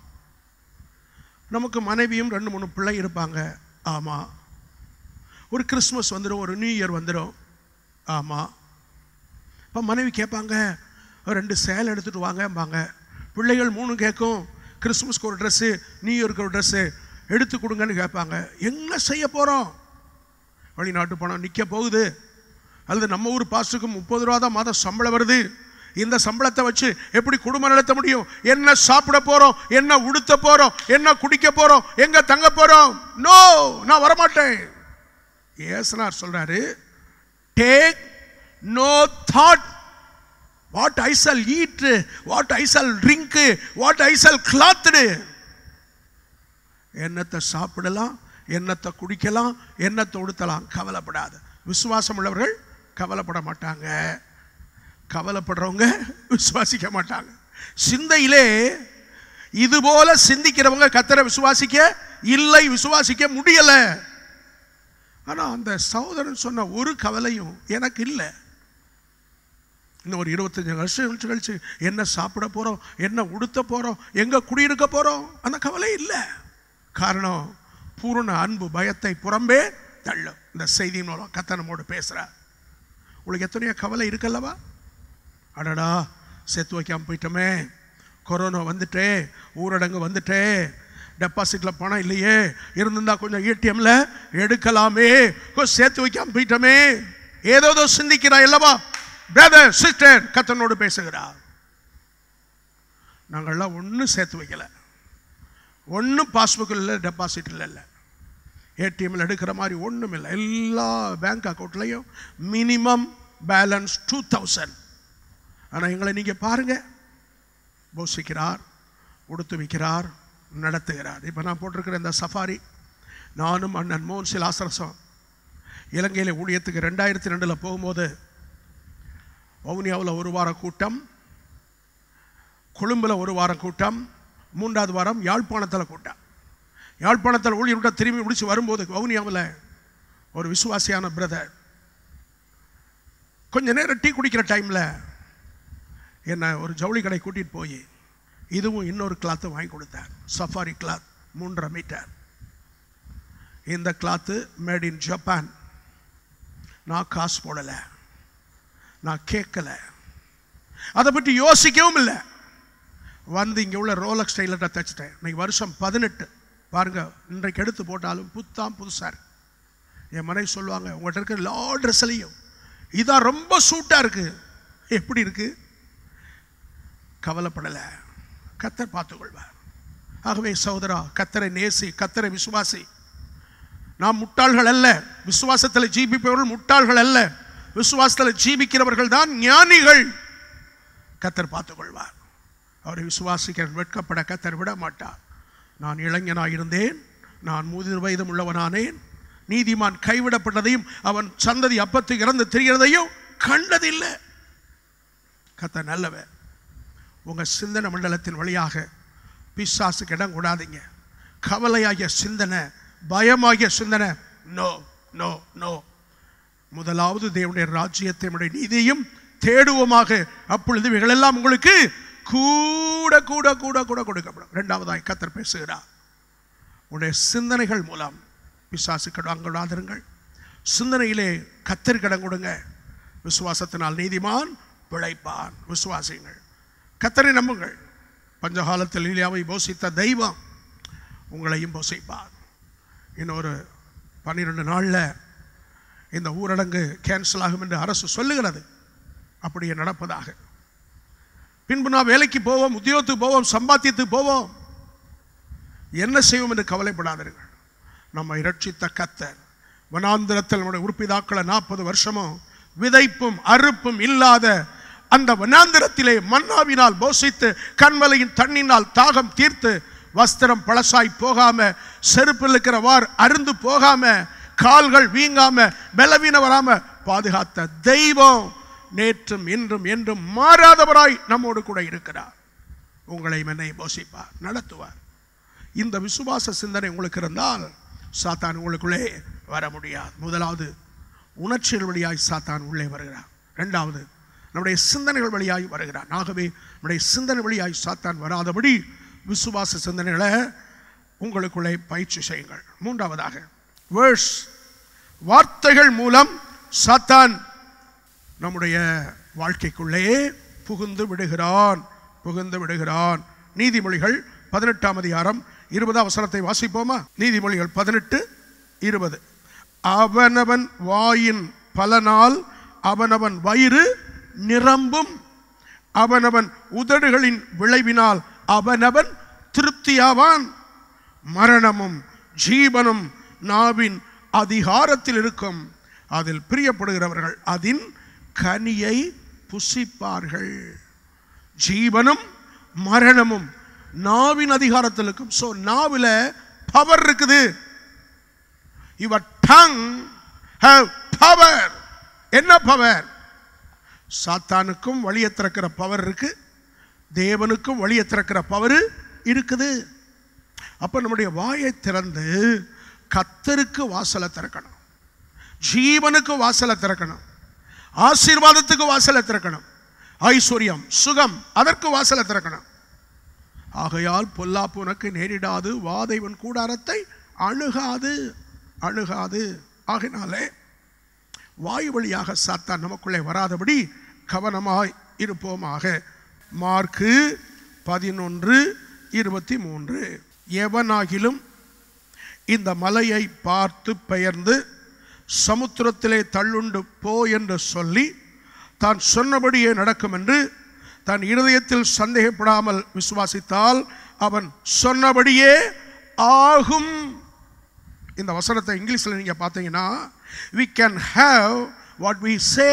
நமக்கு மனைவியும் ரெண்டு மூணு பிள்ளை இருப்பாங்க ஆமாம் ஒரு கிறிஸ்மஸ் வந்துடும் ஒரு நியூ இயர் வந்துடும் ஆமாம் இப்போ மனைவி கேட்பாங்க ரெண்டு சேலை எடுத்துகிட்டு வாங்கம்பாங்க பிள்ளைகள் மூணு கேட்கும் கிறிஸ்மஸ்க்கு ஒரு ட்ரெஸ்ஸு நியூ இயருக்கு ஒரு ட்ரெஸ்ஸு எடுத்து கொடுங்கன்னு கேட்பாங்க என்ன செய்ய போகிறோம் வெளிநாட்டு பணம் நிற்க போகுது அல்லது நம்ம ஊர் பாஸ்ட்டுக்கு முப்பது ரூபா தான் மாதம் சம்பளம் வருது இந்த சம்பளத்தை வச்சு எப்படி குடும்பம் நடத்த முடியும் என்ன சாப்பிட போறோம் என்ன உடுத்த போறோம் என்ன குடிக்க போறோம் எங்க தங்க போறோம் நோ நான் வரமாட்டேன் ஏசனார் சொல்றாரு take no thought what I shall eat what I சல் ட்ரிங்க் வாட் ஐ சல் கிளாத்டு என்னத்தை சாப்பிடலாம் என்னத்தை குடிக்கலாம் என்னத்தை உடுத்தலாம் கவலைப்படாத விசுவாசம் உள்ளவர்கள் கவலைப்பட மாட்டாங்க கவலைப்படுறவங்க விசுவாசிக்க மாட்டாங்க சிந்தையிலே இது போல சிந்திக்கிறவங்க கத்தரை விசுவாசிக்க இல்லை விசுவாசிக்க முடியல ஆனா அந்த சகோதரன் சொன்ன ஒரு கவலையும் எனக்கு இல்லை இன்னும் ஒரு இருபத்தஞ்சு வருஷம் கழிச்சு கழிச்சு என்ன சாப்பிட போறோம் என்ன உடுத்த போறோம் எங்க குடியிருக்க போறோம் அந்த கவலை இல்லை காரணம் பூரண அன்பு பயத்தை புறம்பே தள்ளும் இந்த செய்தி மூலம் கத்தனமோடு பேசுறார் உங்களுக்கு எத்தனையோ கவலை இருக்கல்லவா அடடா செத்து வைக்காம போயிட்டோமே கொரோனா வந்துட்டே ஊரடங்கு வந்துட்டே டெபாசிட்ல பணம் இல்லையே இருந்திருந்தா கொஞ்சம் ஏடிஎம்ல எடுக்கலாமே கொஞ்சம் சேர்த்து வைக்காம போயிட்டோமே ஏதோ சிந்திக்கிறா இல்லவா பிரதர் சிஸ்டர் கத்தனோடு பேசுகிறா நாங்கள்லாம் ஒன்றும் சேர்த்து வைக்கல ஒன்றும் பாஸ்புக்கில் இல்லை டெபாசிட்டில் இல்லை ஏடிஎம்ல எடுக்கிற மாதிரி ஒன்றும் இல்லை எல்லா பேங்க் அக்கௌண்ட்லையும் மினிமம் பேலன்ஸ் டூ தௌசண்ட் ஆனால் எங்களை நீங்கள் பாருங்க போஷிக்கிறார் உடுத்து வைக்கிறார் நடத்துகிறார் இப்போ நான் போட்டிருக்கிற இந்த சஃபாரி நானும் அண்ணன் மோகன் சிலாசரசம் இலங்கையில் ஊழியத்துக்கு ரெண்டாயிரத்தி ரெண்டில் போகும்போது வவுனியாவில் ஒரு வார கூட்டம் கொழும்பில் ஒரு வாரம் கூட்டம் மூன்றாவது வாரம் யாழ்ப்பாணத்தில் கூட்டம் யாழ்ப்பாணத்தில் ஊழியர்கிட்ட திரும்பி முடிச்சு வரும்போது வவுனியாவில் ஒரு விசுவாசியான பிரதர் கொஞ்ச நேரம் டீ குடிக்கிற டைமில் என்னை ஒரு ஜவுளி கடை கூட்டிகிட்டு போய் இதுவும் இன்னொரு கிளாத்து வாங்கி கொடுத்தார் சஃபாரி கிளாத் மூன்றரை மீட்டர் இந்த கிளாத்து மேட் இன் ஜப்பான் நான் காசு போடலை நான் கேட்கல அதை பற்றி யோசிக்கவும் இல்லை வந்து இங்கே உள்ள ரோலக்ஸ் டெய்லர்ட்ட தைச்சிட்டேன் இன்னைக்கு வருஷம் பதினெட்டு பாருங்க இன்றைக்கு எடுத்து போட்டாலும் புத்தாம் புதுசாக இருக்கு என் மனைவி சொல்லுவாங்க உங்கள்கிட்ட இருக்கிற எல்லா ட்ரெஸ்லையும் இதான் ரொம்ப சூட்டாக இருக்கு எப்படி இருக்கு கவலைப்படலை கத்தர் பார்த்துக்கொள்வார் ஆகவே சகோதரா கத்தரை நேசி கத்தரை விசுவாசி நாம் முட்டாள்கள் அல்ல விசுவாசத்தில் ஜீவிப்பவர்கள் முட்டாள்கள் அல்ல விசுவாசத்தில் ஜீவிக்கிறவர்கள் தான் ஞானிகள் கத்தர் பார்த்துக்கொள்வார் அவரை விசுவாசிக்க வெட்கப்பட கத்தர் விட மாட்டார் நான் இளைஞனாயிருந்தேன் நான் முதிர் வயதும் உள்ளவனானேன் நீதிமான் கைவிடப்பட்டதையும் அவன் சந்ததி அப்பத்து இறந்து திரிகிறதையும் கண்டதில்லை கத்த நல்லவன் உங்க சிந்தனை மண்டலத்தின் வழியாக பிசாசுக்கு இடம் கூடாதீங்க கவலையாகிய சிந்தனை பயமாகிய சிந்தனை நோ நோ நோ முதலாவது தேவனுடைய ராஜ்யத்தை நம்முடைய நீதியும் தேடுவோமாக அப்பொழுது இவைகளெல்லாம் உங்களுக்கு கூட கூட கூட கூட கொடுக்கப்படும் இரண்டாவதாய் கத்தர் பேசுகிறார் உடைய சிந்தனைகள் மூலம் பிசாசுக்கு இடங்கொடாதிருங்கள் சிந்தனையிலே கத்தர் கடன் கொடுங்க விசுவாசத்தினால் நீதிமான் பிழைப்பான் விசுவாசிங்கள் கத்தரை நம்புங்கள் பஞ்சகாலத்தில் லீலியாவை போஷித்த தெய்வம் உங்களையும் போஷிப்பார் இன்னொரு பன்னிரெண்டு நாளில் இந்த ஊரடங்கு கேன்சல் ஆகும் என்று அரசு சொல்லுகிறது அப்படியே நடப்பதாக பின்பு நான் வேலைக்கு போவோம் உத்தியோகத்துக்கு போவோம் சம்பாத்தியத்துக்கு போவோம் என்ன செய்வோம் என்று கவலைப்படாதீர்கள் நம்ம இரட்சித்த கத்தர் வனாந்திரத்தில் நம்முடைய உறுப்பிதாக்களை நாற்பது வருஷமும் விதைப்பும் அறுப்பும் இல்லாத அந்த வனாந்திரத்திலே மன்னாவினால் போஷித்து கண்மலையின் தண்ணினால் தாகம் தீர்த்து வஸ்திரம் பழசாய் போகாம செருப்பில் இருக்கிற வார் அருந்து போகாம கால்கள் வீங்காம பலவீன வராம பாதுகாத்த தெய்வம் நேற்றும் இன்றும் என்றும் மாறாதவராய் நம்மோடு கூட இருக்கிறார் உங்களை என்னை போஷிப்பார் நடத்துவார் இந்த விசுவாச சிந்தனை உங்களுக்கு இருந்தால் சாத்தான் உங்களுக்குள்ளே வர முடியாது முதலாவது உணர்ச்சிகள் வழியாய் சாத்தான் உள்ளே வருகிறார் ரெண்டாவது நம்முடைய சிந்தனைகள் வழியாய் வருகிறான் ஆகவே நம்முடைய சிந்தனை வழியாய் சாத்தான் வராதபடி விசுவாச சிந்தனைகளை உங்களுக்குள்ளே பயிற்சி செய்யுங்கள் மூன்றாவதாக வேர்ஸ் வார்த்தைகள் மூலம் சாத்தான் நம்முடைய வாழ்க்கைக்குள்ளே புகுந்து விடுகிறான் புகுந்து விடுகிறான் நீதிமொழிகள் பதினெட்டாம் அதிகாரம் இருபதாம் வசனத்தை வாசிப்போமா நீதிமொழிகள் பதினெட்டு இருபது அவனவன் வாயின் பலனால் அவனவன் வயிறு நிரம்பும் அவனவன் உதடுகளின் விளைவினால் அவனவன் திருப்தியாவான் மரணமும் ஜீவனும் நாவின் அதிகாரத்தில் இருக்கும் அதில் பிரியப்படுகிறவர்கள் அதின் கனியை புசிப்பார்கள் ஜீவனும் மரணமும் நாவின் அதிகாரத்தில் இருக்கும் ஸோ நாவில் பவர் இருக்குது யுவர் டங் ஹேவ் பவர் என்ன பவர் சாத்தானுக்கும் வழியை திறக்கிற பவர் இருக்கு தேவனுக்கும் வழியை திறக்கிற பவர் இருக்குது அப்போ நம்முடைய வாயை திறந்து கத்தருக்கு வாசலை திறக்கணும் ஜீவனுக்கு வாசலை திறக்கணும் ஆசீர்வாதத்துக்கு வாசலை திறக்கணும் ஐஸ்வர்யம் சுகம் அதற்கு வாசலை திறக்கணும் ஆகையால் பொல்லாப்பு உனக்கு நேரிடாது வாதைவன் கூடாரத்தை அணுகாது அணுகாது ஆகினாலே வாயு வழியாக சாத்தான் நமக்குள்ளே வராதபடி கவனமாய் இருப்போமாக மார்க்கு பதினொன்று இருபத்தி மூன்று எவனாகிலும் இந்த மலையை பார்த்து பெயர்ந்து சமுத்திரத்திலே தள்ளுண்டு போ என்று சொல்லி தான் சொன்னபடியே நடக்கும் என்று தன் இருதயத்தில் சந்தேகப்படாமல் விசுவாசித்தால் அவன் சொன்னபடியே ஆகும் இந்த வசனத்தை இங்கிலீஷில் நீங்கள் பார்த்தீங்கன்னா we can have what we say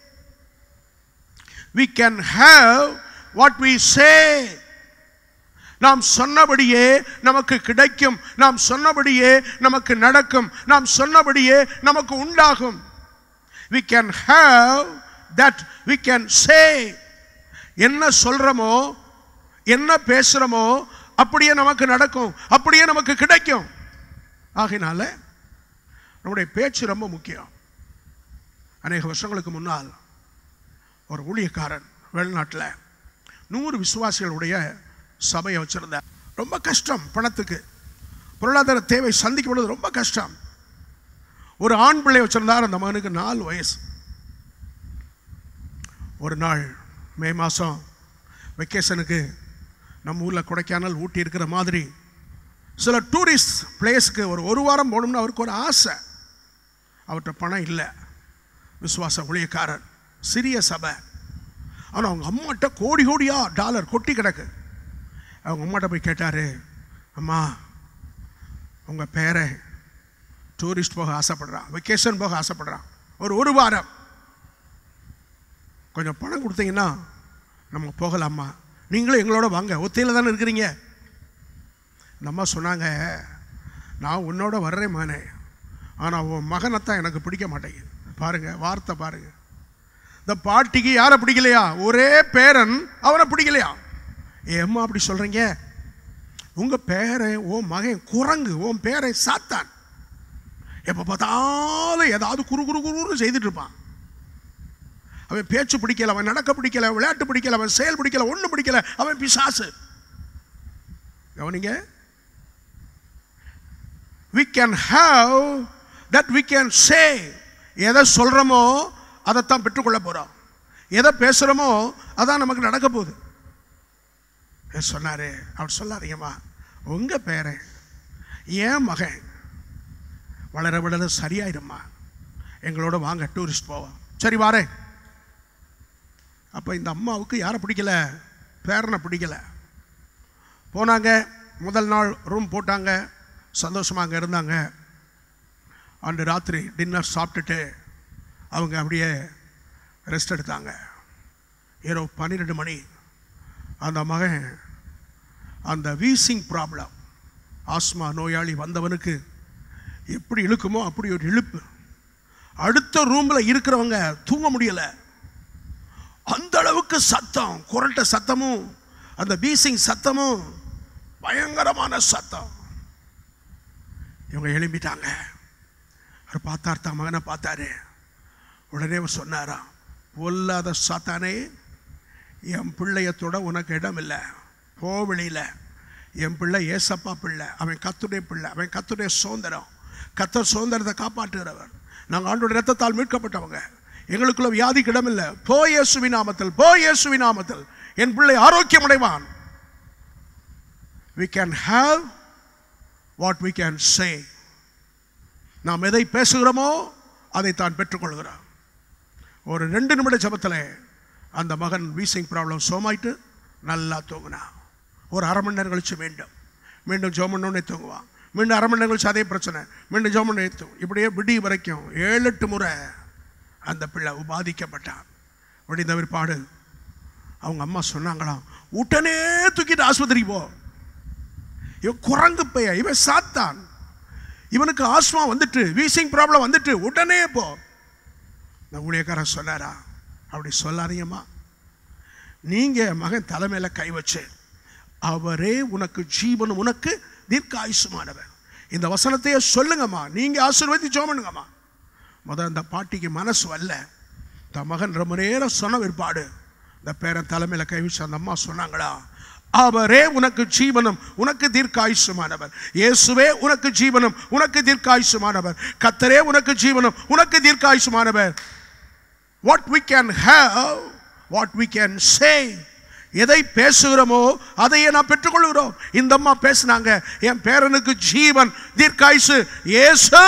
we can have what we say நாம் சொன்னபடியே நமக்கு கிடைக்கும் நாம் சொன்னபடியே நமக்கு நடக்கும் நாம் சொன்னபடியே நமக்கு உண்டாகும் we can have that we can say என்ன சொல்றோமோ என்ன பேசுறோமோ அப்படியே நமக்கு நடக்கும் அப்படியே நமக்கு கிடைக்கும் ஆகையினால நம்முடைய பேச்சு ரொம்ப முக்கியம் அநேக வருஷங்களுக்கு முன்னால் ஒரு ஊழியக்காரன் வெளிநாட்டில் நூறு விசுவாசிகளுடைய சபையை வச்சிருந்தார் ரொம்ப கஷ்டம் பணத்துக்கு பொருளாதார தேவை சந்திக்கப்படுவது ரொம்ப கஷ்டம் ஒரு ஆண் பிள்ளை வச்சிருந்தார் அந்த மகனுக்கு நாலு வயசு ஒரு நாள் மே மாதம் வெக்கேஷனுக்கு நம்ம ஊரில் கொடைக்கானல் ஊட்டி இருக்கிற மாதிரி சில டூரிஸ்ட் பிளேஸ்க்கு ஒரு ஒரு வாரம் போகணும்னு அவருக்கு ஒரு ஆசை அவர்கிட்ட பணம் இல்லை விசுவாச ஊழியக்காரர் சிறிய சபை ஆனால் அவங்க அம்மாட்ட கோடி கோடியா டாலர் கொட்டி கிடக்கு அவங்க அம்மாட்ட போய் கேட்டார் அம்மா உங்கள் பேரை டூரிஸ்ட் போக ஆசைப்படுறான் வெக்கேஷன் போக ஆசைப்படுறான் ஒரு ஒரு வாரம் கொஞ்சம் பணம் கொடுத்தீங்கன்னா நம்ம போகலாமா நீங்களும் எங்களோட வாங்க ஒத்தையில் தானே இருக்கிறீங்க இந்த அம்மா சொன்னாங்க நான் உன்னோட வர்றேன் மகனே ஆனால் உன் மகனைத்தான் எனக்கு பிடிக்க மாட்டேங்குது பாருங்க வார்த்தை பாருங்க இந்த பாட்டிக்கு யாரை பிடிக்கலையா ஒரே பேரன் அவனை பிடிக்கலையா ஏம்மா அப்படி சொல்கிறீங்க உங்கள் பேரை உன் மகன் குரங்கு உன் பேரை சாத்தான் எப்போ பார்த்தாலும் ஏதாவது குறு குறு குருன்னு செய்துட்டு இருப்பான் அவன் பேச்சு பிடிக்கல அவன் நடக்க பிடிக்கல விளையாட்டு பிடிக்கல அவன் செயல் பிடிக்கல ஒன்றும் பிடிக்கல அவன் பிசாசு கவனிங்க we can have that we can say எதை சொல்கிறோமோ அதைத்தான் பெற்றுக்கொள்ள போகிறோம் எதை பேசுகிறோமோ அதான் நமக்கு நடக்க போகுது சொன்னார் அவர் சொல்லாதீங்கம்மா உங்கள் பேரை ஏன் மகன் வளர விடல சரியாயிரும்மா எங்களோட வாங்க டூரிஸ்ட் போவோம் சரி வாரேன் அப்போ இந்த அம்மாவுக்கு யாரை பிடிக்கல பேரனை பிடிக்கல போனாங்க முதல் நாள் ரூம் போட்டாங்க சந்தோஷமாக அங்கே இருந்தாங்க அன்று ராத்திரி டின்னர் சாப்பிட்டுட்டு அவங்க அப்படியே ரெஸ்ட் எடுத்தாங்க இரவு பன்னிரெண்டு மணி அந்த மகன் அந்த வீசிங் ப்ராப்ளம் ஆஸ்மா நோயாளி வந்தவனுக்கு எப்படி இழுக்குமோ அப்படி ஒரு இழுப்பு அடுத்த ரூமில் இருக்கிறவங்க தூங்க முடியலை அந்த அளவுக்கு சத்தம் குரட்ட சத்தமும் அந்த பீசிங் சத்தமும் பயங்கரமான சத்தம் இவங்க எழும்பிட்டாங்க அவர் பார்த்தார் தான் மகனை பார்த்தாரு உடனே அவர் சொன்னாராம் பொல்லாத சாத்தானே என் பிள்ளையத்தோட உனக்கு இடம் இல்லை போ வெளியில என் பிள்ளை ஏசப்பா பிள்ளை அவன் கத்துடைய பிள்ளை அவன் கத்துடைய சுதந்திரம் கத்தர் சுதந்திரத்தை காப்பாற்றுகிறவர் நாங்கள் ஆண்டோட ரத்தத்தால் மீட்கப்பட்டவங்க எங்களுக்குள்ள வியாதிக்கு இடமில்லை போ இயேசுவி நாமத்தில் போ இயேசுவி நாமத்தில் என் பிள்ளை ஆரோக்கியம் அடைவான் we can have what we can say நாம் எதை பேசுகிறோமோ அதை தான் பெற்றுக்கொள்கிறோம் ஒரு ரெண்டு நிமிட ஜபத்தில் அந்த மகன் வீசிங் ப்ராப்ளம் சோமாயிட்டு நல்லா தூங்கினான் ஒரு அரை மணி நேரம் கழிச்சு மீண்டும் மீண்டும் ஜோம் பண்ணோடனே தூங்குவான் மீண்டும் அரை மணி நேரம் கழிச்சு அதே பிரச்சனை மீண்டும் ஜோம் பண்ணி தூங்கும் இப்படியே விடி வரைக்கும் ஏழு எட்டு முறை அந்த பிள்ளை பாதிக்கப்பட்டான் விடிந்த பிற்பாடு அவங்க அம்மா சொன்னாங்களாம் உடனே தூக்கிட்டு ஆஸ்பத்திரிக்கு போ இவன் குரங்கு பைய இவன் சாத்தான் இவனுக்கு ஆஸ்மா வந்துட்டு வீசிங் ப்ராப்ளம் வந்துட்டு உடனே போ இந்த ஊழியக்காரன் சொன்னாரா அப்படி சொல்லாதீங்கம்மா நீங்க மகன் தலைமையில கை வச்சு அவரே உனக்கு ஜீவன் உனக்கு தீர்க்க ஆயுசுமானவர் இந்த வசனத்தையே சொல்லுங்கம்மா நீங்க ஆசீர்வதி ஜோம் பண்ணுங்கம்மா முத அந்த பாட்டிக்கு மனசு வரல தன் மகன் ரொம்ப நேரம் சொன்ன பிற்பாடு இந்த பேரன் தலைமையில கை வச்சு அந்த அம்மா சொன்னாங்களா அவரே உனக்கு ஜீவனும் உனக்கு தீர்க்காயுசுமானவர் இயேசுவே உனக்கு ஜீவனும் உனக்கு தீர்க்காயுசுமானவர் கத்தரே உனக்கு ஜீவனும் உனக்கு தீர்க்காயுசுமானவர் what we can have what we can say எதை பேசுகிறோமோ அதையே நாம் பெற்றுக்கொள்கிறோம் இந்த அம்மா பேசுனாங்க என் பேரனுக்கு ஜீவன் தீர்க்காயுசு இயேசு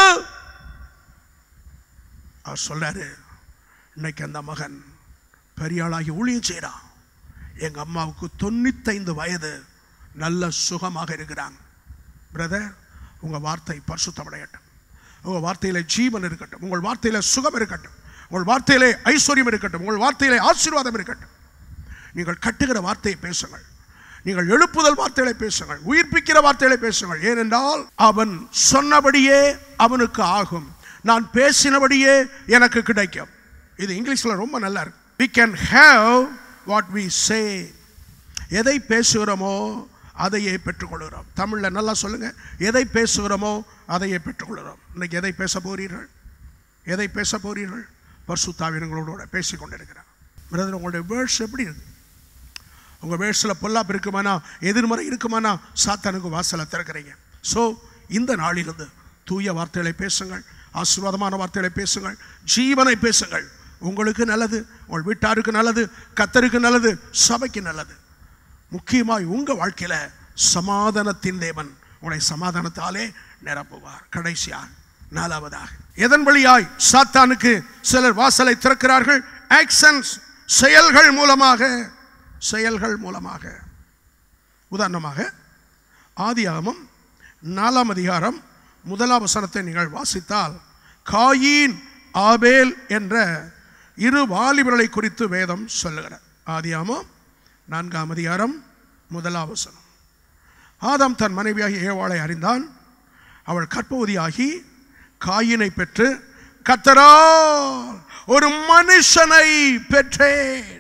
அவர் சொல்றாரு இன்னைக்கு அந்த மகன் பெரிய ஆளாகி ஊழியம் செய்கிறான் எங்க அம்மாவுக்கு தொண்ணூத்தைந்து வயது நல்ல சுகமாக இருக்கிறாங்க பிரதர் உங்க வார்த்தை பரிசுத்தமடையட்டும் உங்க வார்த்தையில ஜீவன் இருக்கட்டும் உங்கள் வார்த்தையில சுகம் இருக்கட்டும் உங்கள் வார்த்தையிலே ஐஸ்வர்யம் இருக்கட்டும் உங்கள் வார்த்தையிலே ஆசீர்வாதம் இருக்கட்டும் நீங்கள் கட்டுகிற வார்த்தையை பேசுங்கள் நீங்கள் எழுப்புதல் வார்த்தைகளை பேசுங்கள் உயிர்ப்பிக்கிற வார்த்தைகளை பேசுங்கள் ஏனென்றால் அவன் சொன்னபடியே அவனுக்கு ஆகும் நான் பேசினபடியே எனக்கு கிடைக்கும் இது இங்கிலீஷ்ல ரொம்ப நல்லா இருக்கு we can have what we say எதை பேசுகிறோமோ அதையே பெற்றுக்கொள்கிறோம் தமிழில் நல்லா சொல்லுங்க எதை பேசுகிறோமோ அதையே பெற்றுக்கொள்கிறோம் இன்னைக்கு எதை பேச போறீர்கள் எதை பேச போறீர்கள் பர்சுத்தாவினங்களோட பேசி கொண்டிருக்கிறார் பிரதர் உங்களுடைய வேர்ட்ஸ் எப்படி இருக்கு உங்கள் வேர்ட்ஸில் பொல்லாப்பு இருக்குமானா எதிர்மறை இருக்குமானா சாத்தானுக்கு வாசலை திறக்கிறீங்க ஸோ இந்த நாளிலிருந்து தூய வார்த்தைகளை பேசுங்கள் ஆசீர்வாதமான வார்த்தைகளை பேசுங்கள் ஜீவனை பேசுங்கள் உங்களுக்கு நல்லது உங்கள் வீட்டாருக்கு நல்லது கத்தருக்கு நல்லது சபைக்கு நல்லது முக்கியமாய் உங்க வாழ்க்கையில சமாதானத்தின் தேவன் உங்களை சமாதானத்தாலே நிரப்புவார் கடைசியாக நாலாவதாக எதன் வழியாய் சாத்தானுக்கு சிலர் வாசலை திறக்கிறார்கள் ஆக்ஷன்ஸ் செயல்கள் மூலமாக செயல்கள் மூலமாக உதாரணமாக ஆதியாகமம் நாலாம் அதிகாரம் முதலாம் வசனத்தை நீங்கள் வாசித்தால் காயீன் ஆபேல் என்ற இரு வாலிபர்களை குறித்து வேதம் சொல்லுகிறார் ஆதியாமம் நான்காம் அதிகாரம் முதலாம் வசனம் ஆதாம் தன் மனைவியாகி ஏவாளை அறிந்தான் அவள் கற்பவதியாகி காயினை பெற்று கத்தரால் ஒரு மனுஷனை பெற்றேன்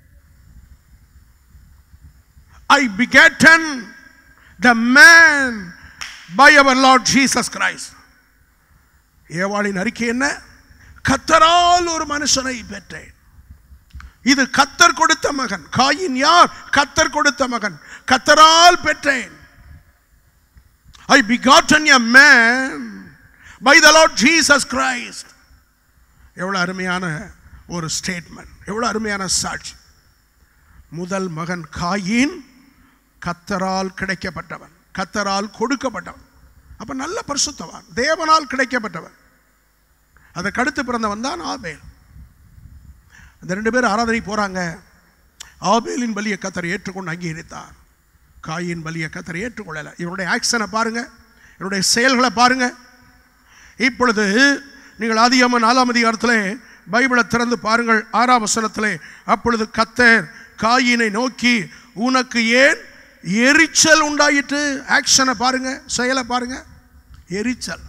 I begotten the man by our Lord Jesus Christ. ஏவாளின் அறிக்கை என்ன கத்தரால் ஒரு மனுஷனை பெற்றேன் இது கத்தர் கொடுத்த மகன் காயின் யார் கத்தர் கொடுத்த மகன் கத்தரால் பெற்றேன் ஐ begotten a man by the Lord Jesus Christ எவ்வளவு அருமையான ஒரு ஸ்டேட்மெண்ட் எவ்வளவு அருமையான சாட்சி முதல் மகன் காயின் கத்தரால் கிடைக்கப்பட்டவன் கத்தரால் கொடுக்கப்பட்டவன் அப்ப நல்ல பரிசுத்தவான் தேவனால் கிடைக்கப்பட்டவன் அதற்கு அடுத்து பிறந்தவன் தான் ஆபேல் அந்த ரெண்டு பேரும் ஆராதனை போறாங்க ஆபேலின் பலியை கத்தர் ஏற்றுக்கொண்டு அங்கீகரித்தார் காயின் பலியை கத்தர் ஏற்றுக்கொள்ளலை இவருடைய ஆக்ஷனை பாருங்க இவருடைய செயல்களை பாருங்க இப்பொழுது நீங்கள் ஆதியாம நாலாம் அதிகாரத்திலே பைபிளை திறந்து பாருங்கள் ஆறாம் வசனத்திலே அப்பொழுது கத்தர் காயினை நோக்கி உனக்கு ஏன் எரிச்சல் உண்டாயிற்று ஆக்ஷனை பாருங்க செயலை பாருங்க எரிச்சல்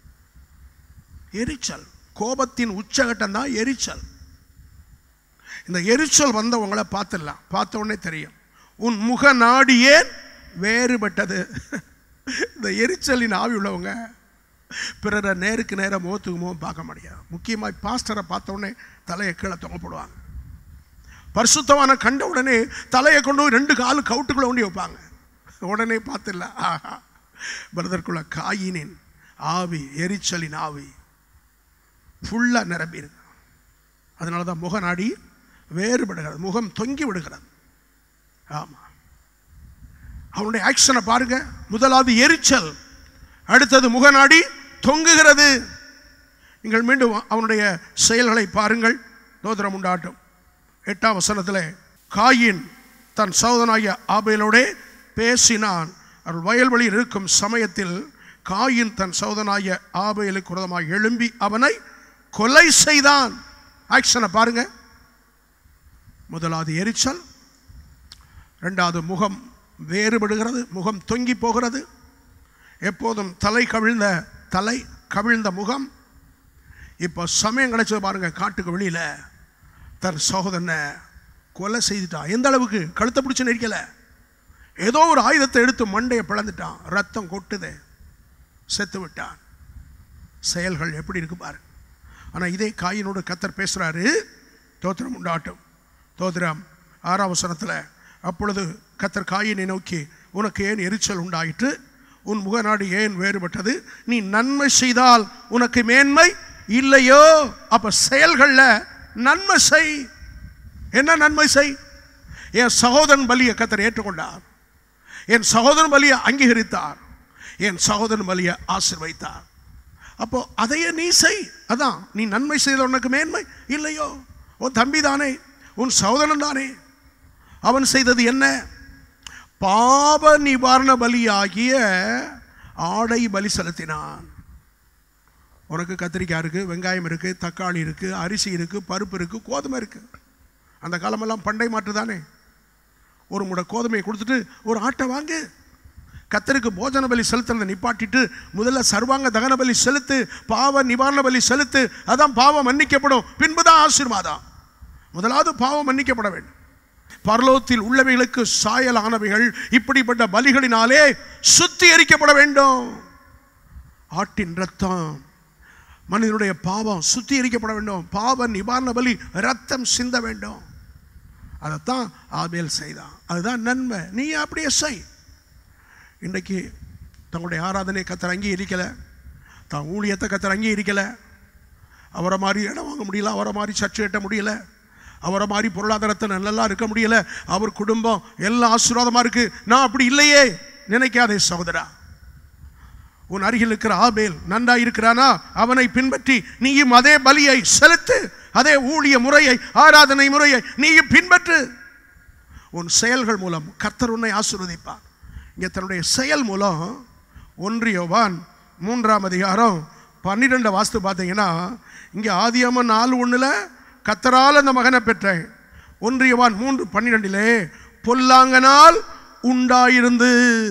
எரிச்சல் கோபத்தின் உச்சகட்டம் தான் எரிச்சல் இந்த எரிச்சல் வந்தவங்களை பார்த்துடலாம் பார்த்த உடனே தெரியும் உன் முக நாடி ஏன் வேறுபட்டது இந்த எரிச்சலின் ஆவி உள்ளவங்க பிறரை நேருக்கு நேரம் முகத்துக்கு முகம் பார்க்க முடியாது முக்கியமாக பாஸ்டரை பார்த்த உடனே தலையை கீழே தொங்க போடுவாங்க பரிசுத்தவான கண்ட உடனே தலையை கொண்டு போய் ரெண்டு காலு கவுட்டுக்குள்ள கொண்டு வைப்பாங்க உடனே பார்த்துல ஆஹா பிரதற்குள்ள காயினின் ஆவி எரிச்சலின் ஆவி ஃபுல்லாக நிரம்பி இருக்கு அதனால தான் முகநாடி வேறுபடுகிறது முகம் தொங்கி விடுகிறது ஆமாம் அவனுடைய ஆக்ஷனை பாருங்க முதலாவது எரிச்சல் அடுத்தது முகநாடி தொங்குகிறது நீங்கள் மீண்டும் அவனுடைய செயல்களை பாருங்கள் தோதிரம் உண்டாட்டும் எட்டாம் வசனத்தில் காயின் தன் சகோதரனாகிய ஆபேலோடே பேசினான் அவள் வயல்வெளியில் இருக்கும் சமயத்தில் காயின் தன் சகோதரனாகிய ஆபேலுக்கு விரோதமாக எழும்பி அவனை கொலை செய்தான் ஆக்ஷனை பாருங்க முதலாவது எரிச்சல் ரெண்டாவது முகம் வேறுபடுகிறது முகம் தொங்கி போகிறது எப்போதும் தலை கவிழ்ந்த தலை கவிழ்ந்த முகம் இப்போ சமயம் கிடைச்சது பாருங்க காட்டுக்கு வெளியில தன் சகோதரனை கொலை செய்துட்டான் எந்த அளவுக்கு கழுத்தை பிடிச்சு நெரிக்கல ஏதோ ஒரு ஆயுதத்தை எடுத்து மண்டையை பிளந்துட்டான் ரத்தம் கொட்டுது செத்து விட்டான் செயல்கள் எப்படி இருக்கு பாரு ஆனால் இதே காயினோடு கத்தர் பேசுறாரு தோத்திரம் உண்டாட்டும் தோத்திரம் ஆறாம் வசனத்தில் அப்பொழுது கத்தர் காயினை நோக்கி உனக்கு ஏன் எரிச்சல் உண்டாயிற்று உன் முகநாடு ஏன் வேறுபட்டது நீ நன்மை செய்தால் உனக்கு மேன்மை இல்லையோ அப்ப செயல்களில் நன்மை செய் என்ன நன்மை செய் என் சகோதரன் பலியை கத்தர் ஏற்றுக்கொண்டார் என் சகோதரன் பலியை அங்கீகரித்தார் என் சகோதரன் பலியை ஆசிர்வைத்தார் அப்போ அதையே நீ செய் அதான் நீ நன்மை செய்த உனக்கு மேன்மை இல்லையோ உன் தம்பி தானே உன் சகோதரன் தானே அவன் செய்தது என்ன பாவ நிவாரண பலியாகிய ஆடை பலி செலுத்தினான் உனக்கு கத்திரிக்காய் இருக்குது வெங்காயம் இருக்குது தக்காளி இருக்குது அரிசி இருக்குது பருப்பு இருக்குது கோதுமை இருக்குது அந்த காலமெல்லாம் பண்டை மாற்று தானே ஒரு முடை கோதுமையை கொடுத்துட்டு ஒரு ஆட்டை வாங்கு கத்தருக்கு போஜன பலி செலுத்துறதை நிப்பாட்டிட்டு முதல்ல சர்வாங்க தகன பலி செலுத்து பாவ நிவாரண பலி செலுத்து அதான் பாவம் மன்னிக்கப்படும் பின்புதான் ஆசீர்வாதம் முதலாவது பாவம் மன்னிக்கப்பட வேண்டும் பரலோகத்தில் உள்ளவைகளுக்கு சாயலானவைகள் இப்படிப்பட்ட பலிகளினாலே சுத்திகரிக்கப்பட வேண்டும் ஆட்டின் ரத்தம் மனிதனுடைய பாவம் சுத்திகரிக்கப்பட வேண்டும் பாவ நிவாரண பலி ரத்தம் சிந்த வேண்டும் அதைத்தான் ஆபேல் செய்தான் அதுதான் நன்மை நீ அப்படியே செய் இன்றைக்கு தங்களுடைய ஆராதனை கத்தர் அங்கீகரிக்கலை தான் ஊழியத்தை கத்தர் அங்கீகரிக்கலை அவரை மாதிரி இடம் வாங்க முடியல அவரை மாதிரி சர்ச்சை எட்ட முடியல அவரை மாதிரி பொருளாதாரத்தை நல்லா இருக்க முடியல அவர் குடும்பம் எல்லாம் ஆசீர்வாதமாக இருக்கு நான் அப்படி இல்லையே நினைக்காதே சகோதரா உன் அருகில் இருக்கிற ஆபேல் நன்றா இருக்கிறானா அவனை பின்பற்றி நீயும் அதே பலியை செலுத்து அதே ஊழிய முறையை ஆராதனை முறையை நீயும் பின்பற்று உன் செயல்கள் மூலம் கர்த்தர் உன்னை ஆசீர்வதிப்பார் இங்கே தன்னுடைய செயல் மூலம் ஒன்றியவான் மூன்றாம் அதிகாரம் பன்னிரெண்டு வாஸ்து பார்த்தீங்கன்னா இங்கே ஆதியாமன் நாலு ஒன்றில் கத்தரால் அந்த மகனை பெற்றேன் ஒன்றியவான் மூன்று பன்னிரெண்டிலே பொல்லாங்கனால் உண்டாயிருந்து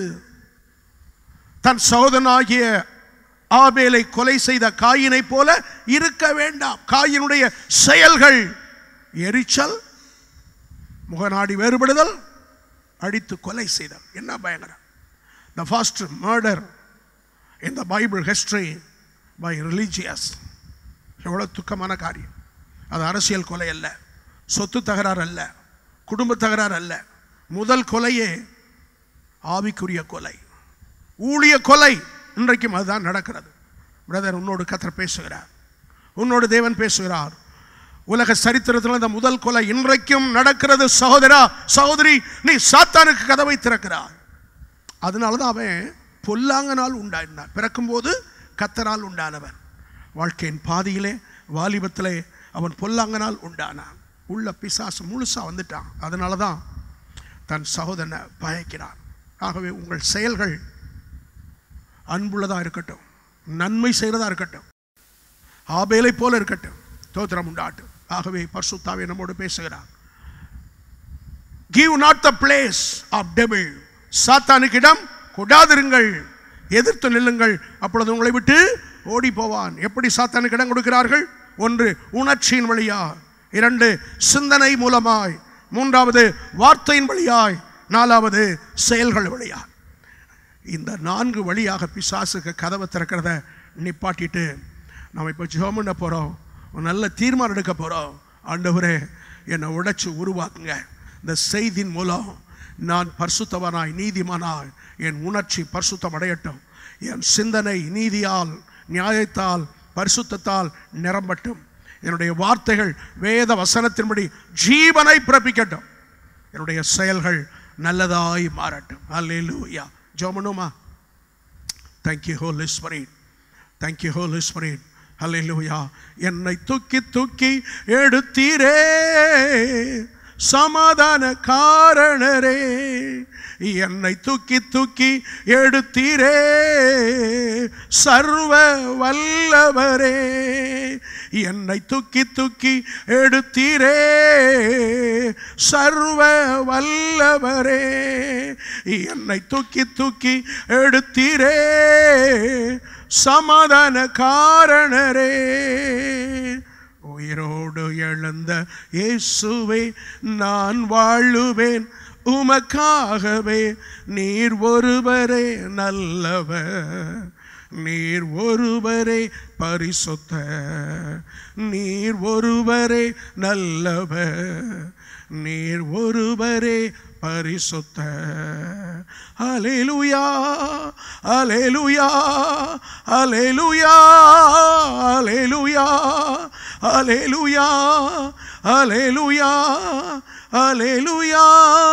தன் சகோதரனாகிய ஆபேலை கொலை செய்த காயினை போல இருக்க வேண்டாம் காயினுடைய செயல்கள் எரிச்சல் முகநாடி வேறுபடுதல் அடித்து கொலை செய்தல் என்ன பயங்கரம் the first murder in the Bible history by religious எவ்வளோ துக்கமான காரியம் அது அரசியல் கொலை அல்ல சொத்து தகராறு அல்ல குடும்ப தகராறு அல்ல முதல் கொலையே ஆவிக்குரிய கொலை ஊழிய கொலை இன்றைக்கும் அதுதான் நடக்கிறது பிரதர் உன்னோடு கத்தர் பேசுகிறார் உன்னோடு தேவன் பேசுகிறார் உலக சரித்திரத்தில் இந்த முதல் கொலை இன்றைக்கும் நடக்கிறது சகோதரா சகோதரி நீ சாத்தானுக்கு கதவை திறக்கிறார் அதனால தான் அவன் பொல்லாங்கனால் உண்டாயினான் பிறக்கும்போது கத்தரால் உண்டானவன் வாழ்க்கையின் பாதியிலே வாலிபத்திலே அவன் பொல்லாங்கனால் உண்டானான் உள்ள பிசாசு முழுசா வந்துட்டான் அதனால தான் தன் சகோதரனை பயக்கிறான் ஆகவே உங்கள் செயல்கள் அன்புள்ளதாக இருக்கட்டும் நன்மை செய்கிறதா இருக்கட்டும் ஆபேலை போல இருக்கட்டும் தோத்திரம் உண்டாட்டும் ஆகவே பர்சுத்தாவே நம்மோடு பேசுகிறார் give not the place of devil சாத்தானுக்கு இடம் கொடாதிருங்கள் எதிர்த்து நில்லுங்கள் அப்பொழுது உங்களை விட்டு ஓடி போவான் எப்படி சாத்தானுக்கு இடம் கொடுக்கிறார்கள் ஒன்று உணர்ச்சியின் வழியா இரண்டு சிந்தனை மூலமாய் மூன்றாவது வார்த்தையின் வழியாய் நாலாவது செயல்கள் வழியாய் இந்த நான்கு வழியாக பிசாசுக்கு கதவை திறக்கிறத நிப்பாட்டிட்டு நம்ம இப்போ ஜெபம் பண்ண போகிறோம் ஒரு நல்ல தீர்மானம் எடுக்க போகிறோம் ஆண்டவரே என்னை உடைச்சு உருவாக்குங்க இந்த செய்தியின் மூலம் நான் பரிசுத்தவனாய் நீதிமானாய் என் உணர்ச்சி பரிசுத்தம் அடையட்டும் என் சிந்தனை நீதியால் நியாயத்தால் பரிசுத்தத்தால் நிரம்பட்டும் என்னுடைய வார்த்தைகள் வேத வசனத்தின்படி ஜீவனை பிறப்பிக்கட்டும் என்னுடைய செயல்கள் நல்லதாய் மாறட்டும் அல்லேலூயா ஜோமனுமா thank you Holy Spirit thank you Holy Spirit hallelujah என்னை தூக்கி தூக்கி எடுத்தீரே சமாதான காரணரே என்னை தூக்கி தூக்கி எடுத்தீரே சர்வ வல்லவரே என்னை தூக்கி தூக்கி எடுத்தீரே சர்வ வல்லவரே என்னை தூக்கி தூக்கி எடுத்தீரே சமாதான காரணரே உயிரோடு எழுந்த இயேசுவே நான் வாழுவேன் உமக்காகவே நீர் ஒருவரே நல்லவர் நீர் ஒருவரே பரிசுத்த நீர் ஒருவரே நல்லவர் நீர் ஒருவரே பரிசுத்த hallelujah hallelujah hallelujah hallelujah hallelujah hallelujah hallelujah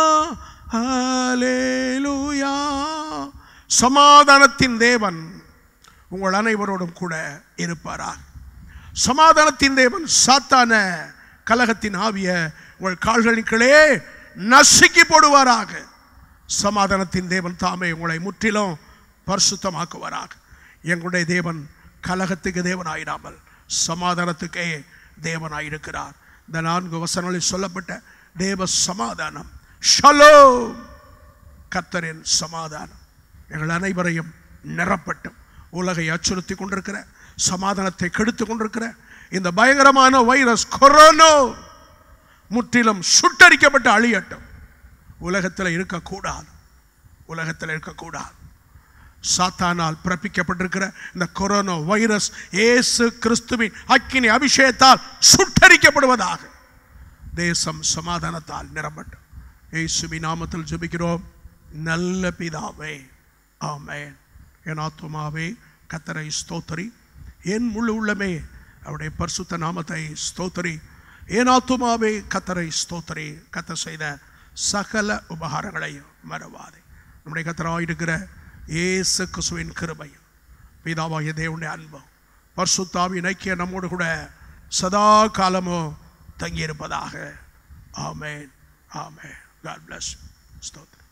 hallelujah சமாதானத்தின் தேவன் உங்கள் அனைவரோடும் கூட இருப்பாராக சமாதானத்தின் தேவன் சாத்தான கலகத்தின் ஆவிய உங்கள் கால்களின் கீழே நசுக்கி போடுவாராக சமாதானத்தின் தேவன் தாமே உங்களை முற்றிலும் பரிசுத்தமாக்குவாராக எங்களுடைய தேவன் கலகத்துக்கு தேவனாயிராமல் சமாதானத்துக்கே தேவனாயிருக்கிறார் இந்த நான்கு வசனங்களில் சொல்லப்பட்ட தேவ சமாதானம் ஷலோ கர்த்தரின் சமாதானம் எங்கள் அனைவரையும் நிரப்பட்டும் உலகை அச்சுறுத்தி கொண்டிருக்கிற சமாதானத்தை கெடுத்து கொண்டிருக்கிற இந்த பயங்கரமான வைரஸ் கொரோனா முற்றிலும் சுட்டரிக்கப்பட்டு அழியட்டும் உலகத்தில் இருக்கக்கூடாது உலகத்தில் இருக்கக்கூடாது சாத்தானால் பிறப்பிக்கப்பட்டிருக்கிற இந்த கொரோனா வைரஸ் இயேசு கிறிஸ்துவின் அக்கினி அபிஷேகத்தால் சுட்டரிக்கப்படுவதாக தேசம் சமாதானத்தால் நிரம்பட்டும் இயேசுவின் நாமத்தில் ஜெபிக்கிறோம் நல்ல பிதாவே ஆமென் என் ஆத்துமாவே கத்தரை ஸ்தோத்தரி என் முழு உள்ளமே அவருடைய பரிசுத்த நாமத்தை ஸ்தோத்தரி என் ஆத்துமாவே கத்தரை ஸ்தோத்தரி கத்த செய்த சகல உபகாரங்களையும் மறவாதே நம்முடைய கத்தராயிருக்கிற இயேசு கிறிஸ்துவின் கிருபையும் பிதாவாகிய தேவனுடைய அன்பும் பரிசுத்தாவின் ஐக்கிய நம்மோடு கூட சதா காலமும் தங்கியிருப்பதாக ஆமென் ஆமென் காட் பிளஸ் ஸ்தோத்திரம்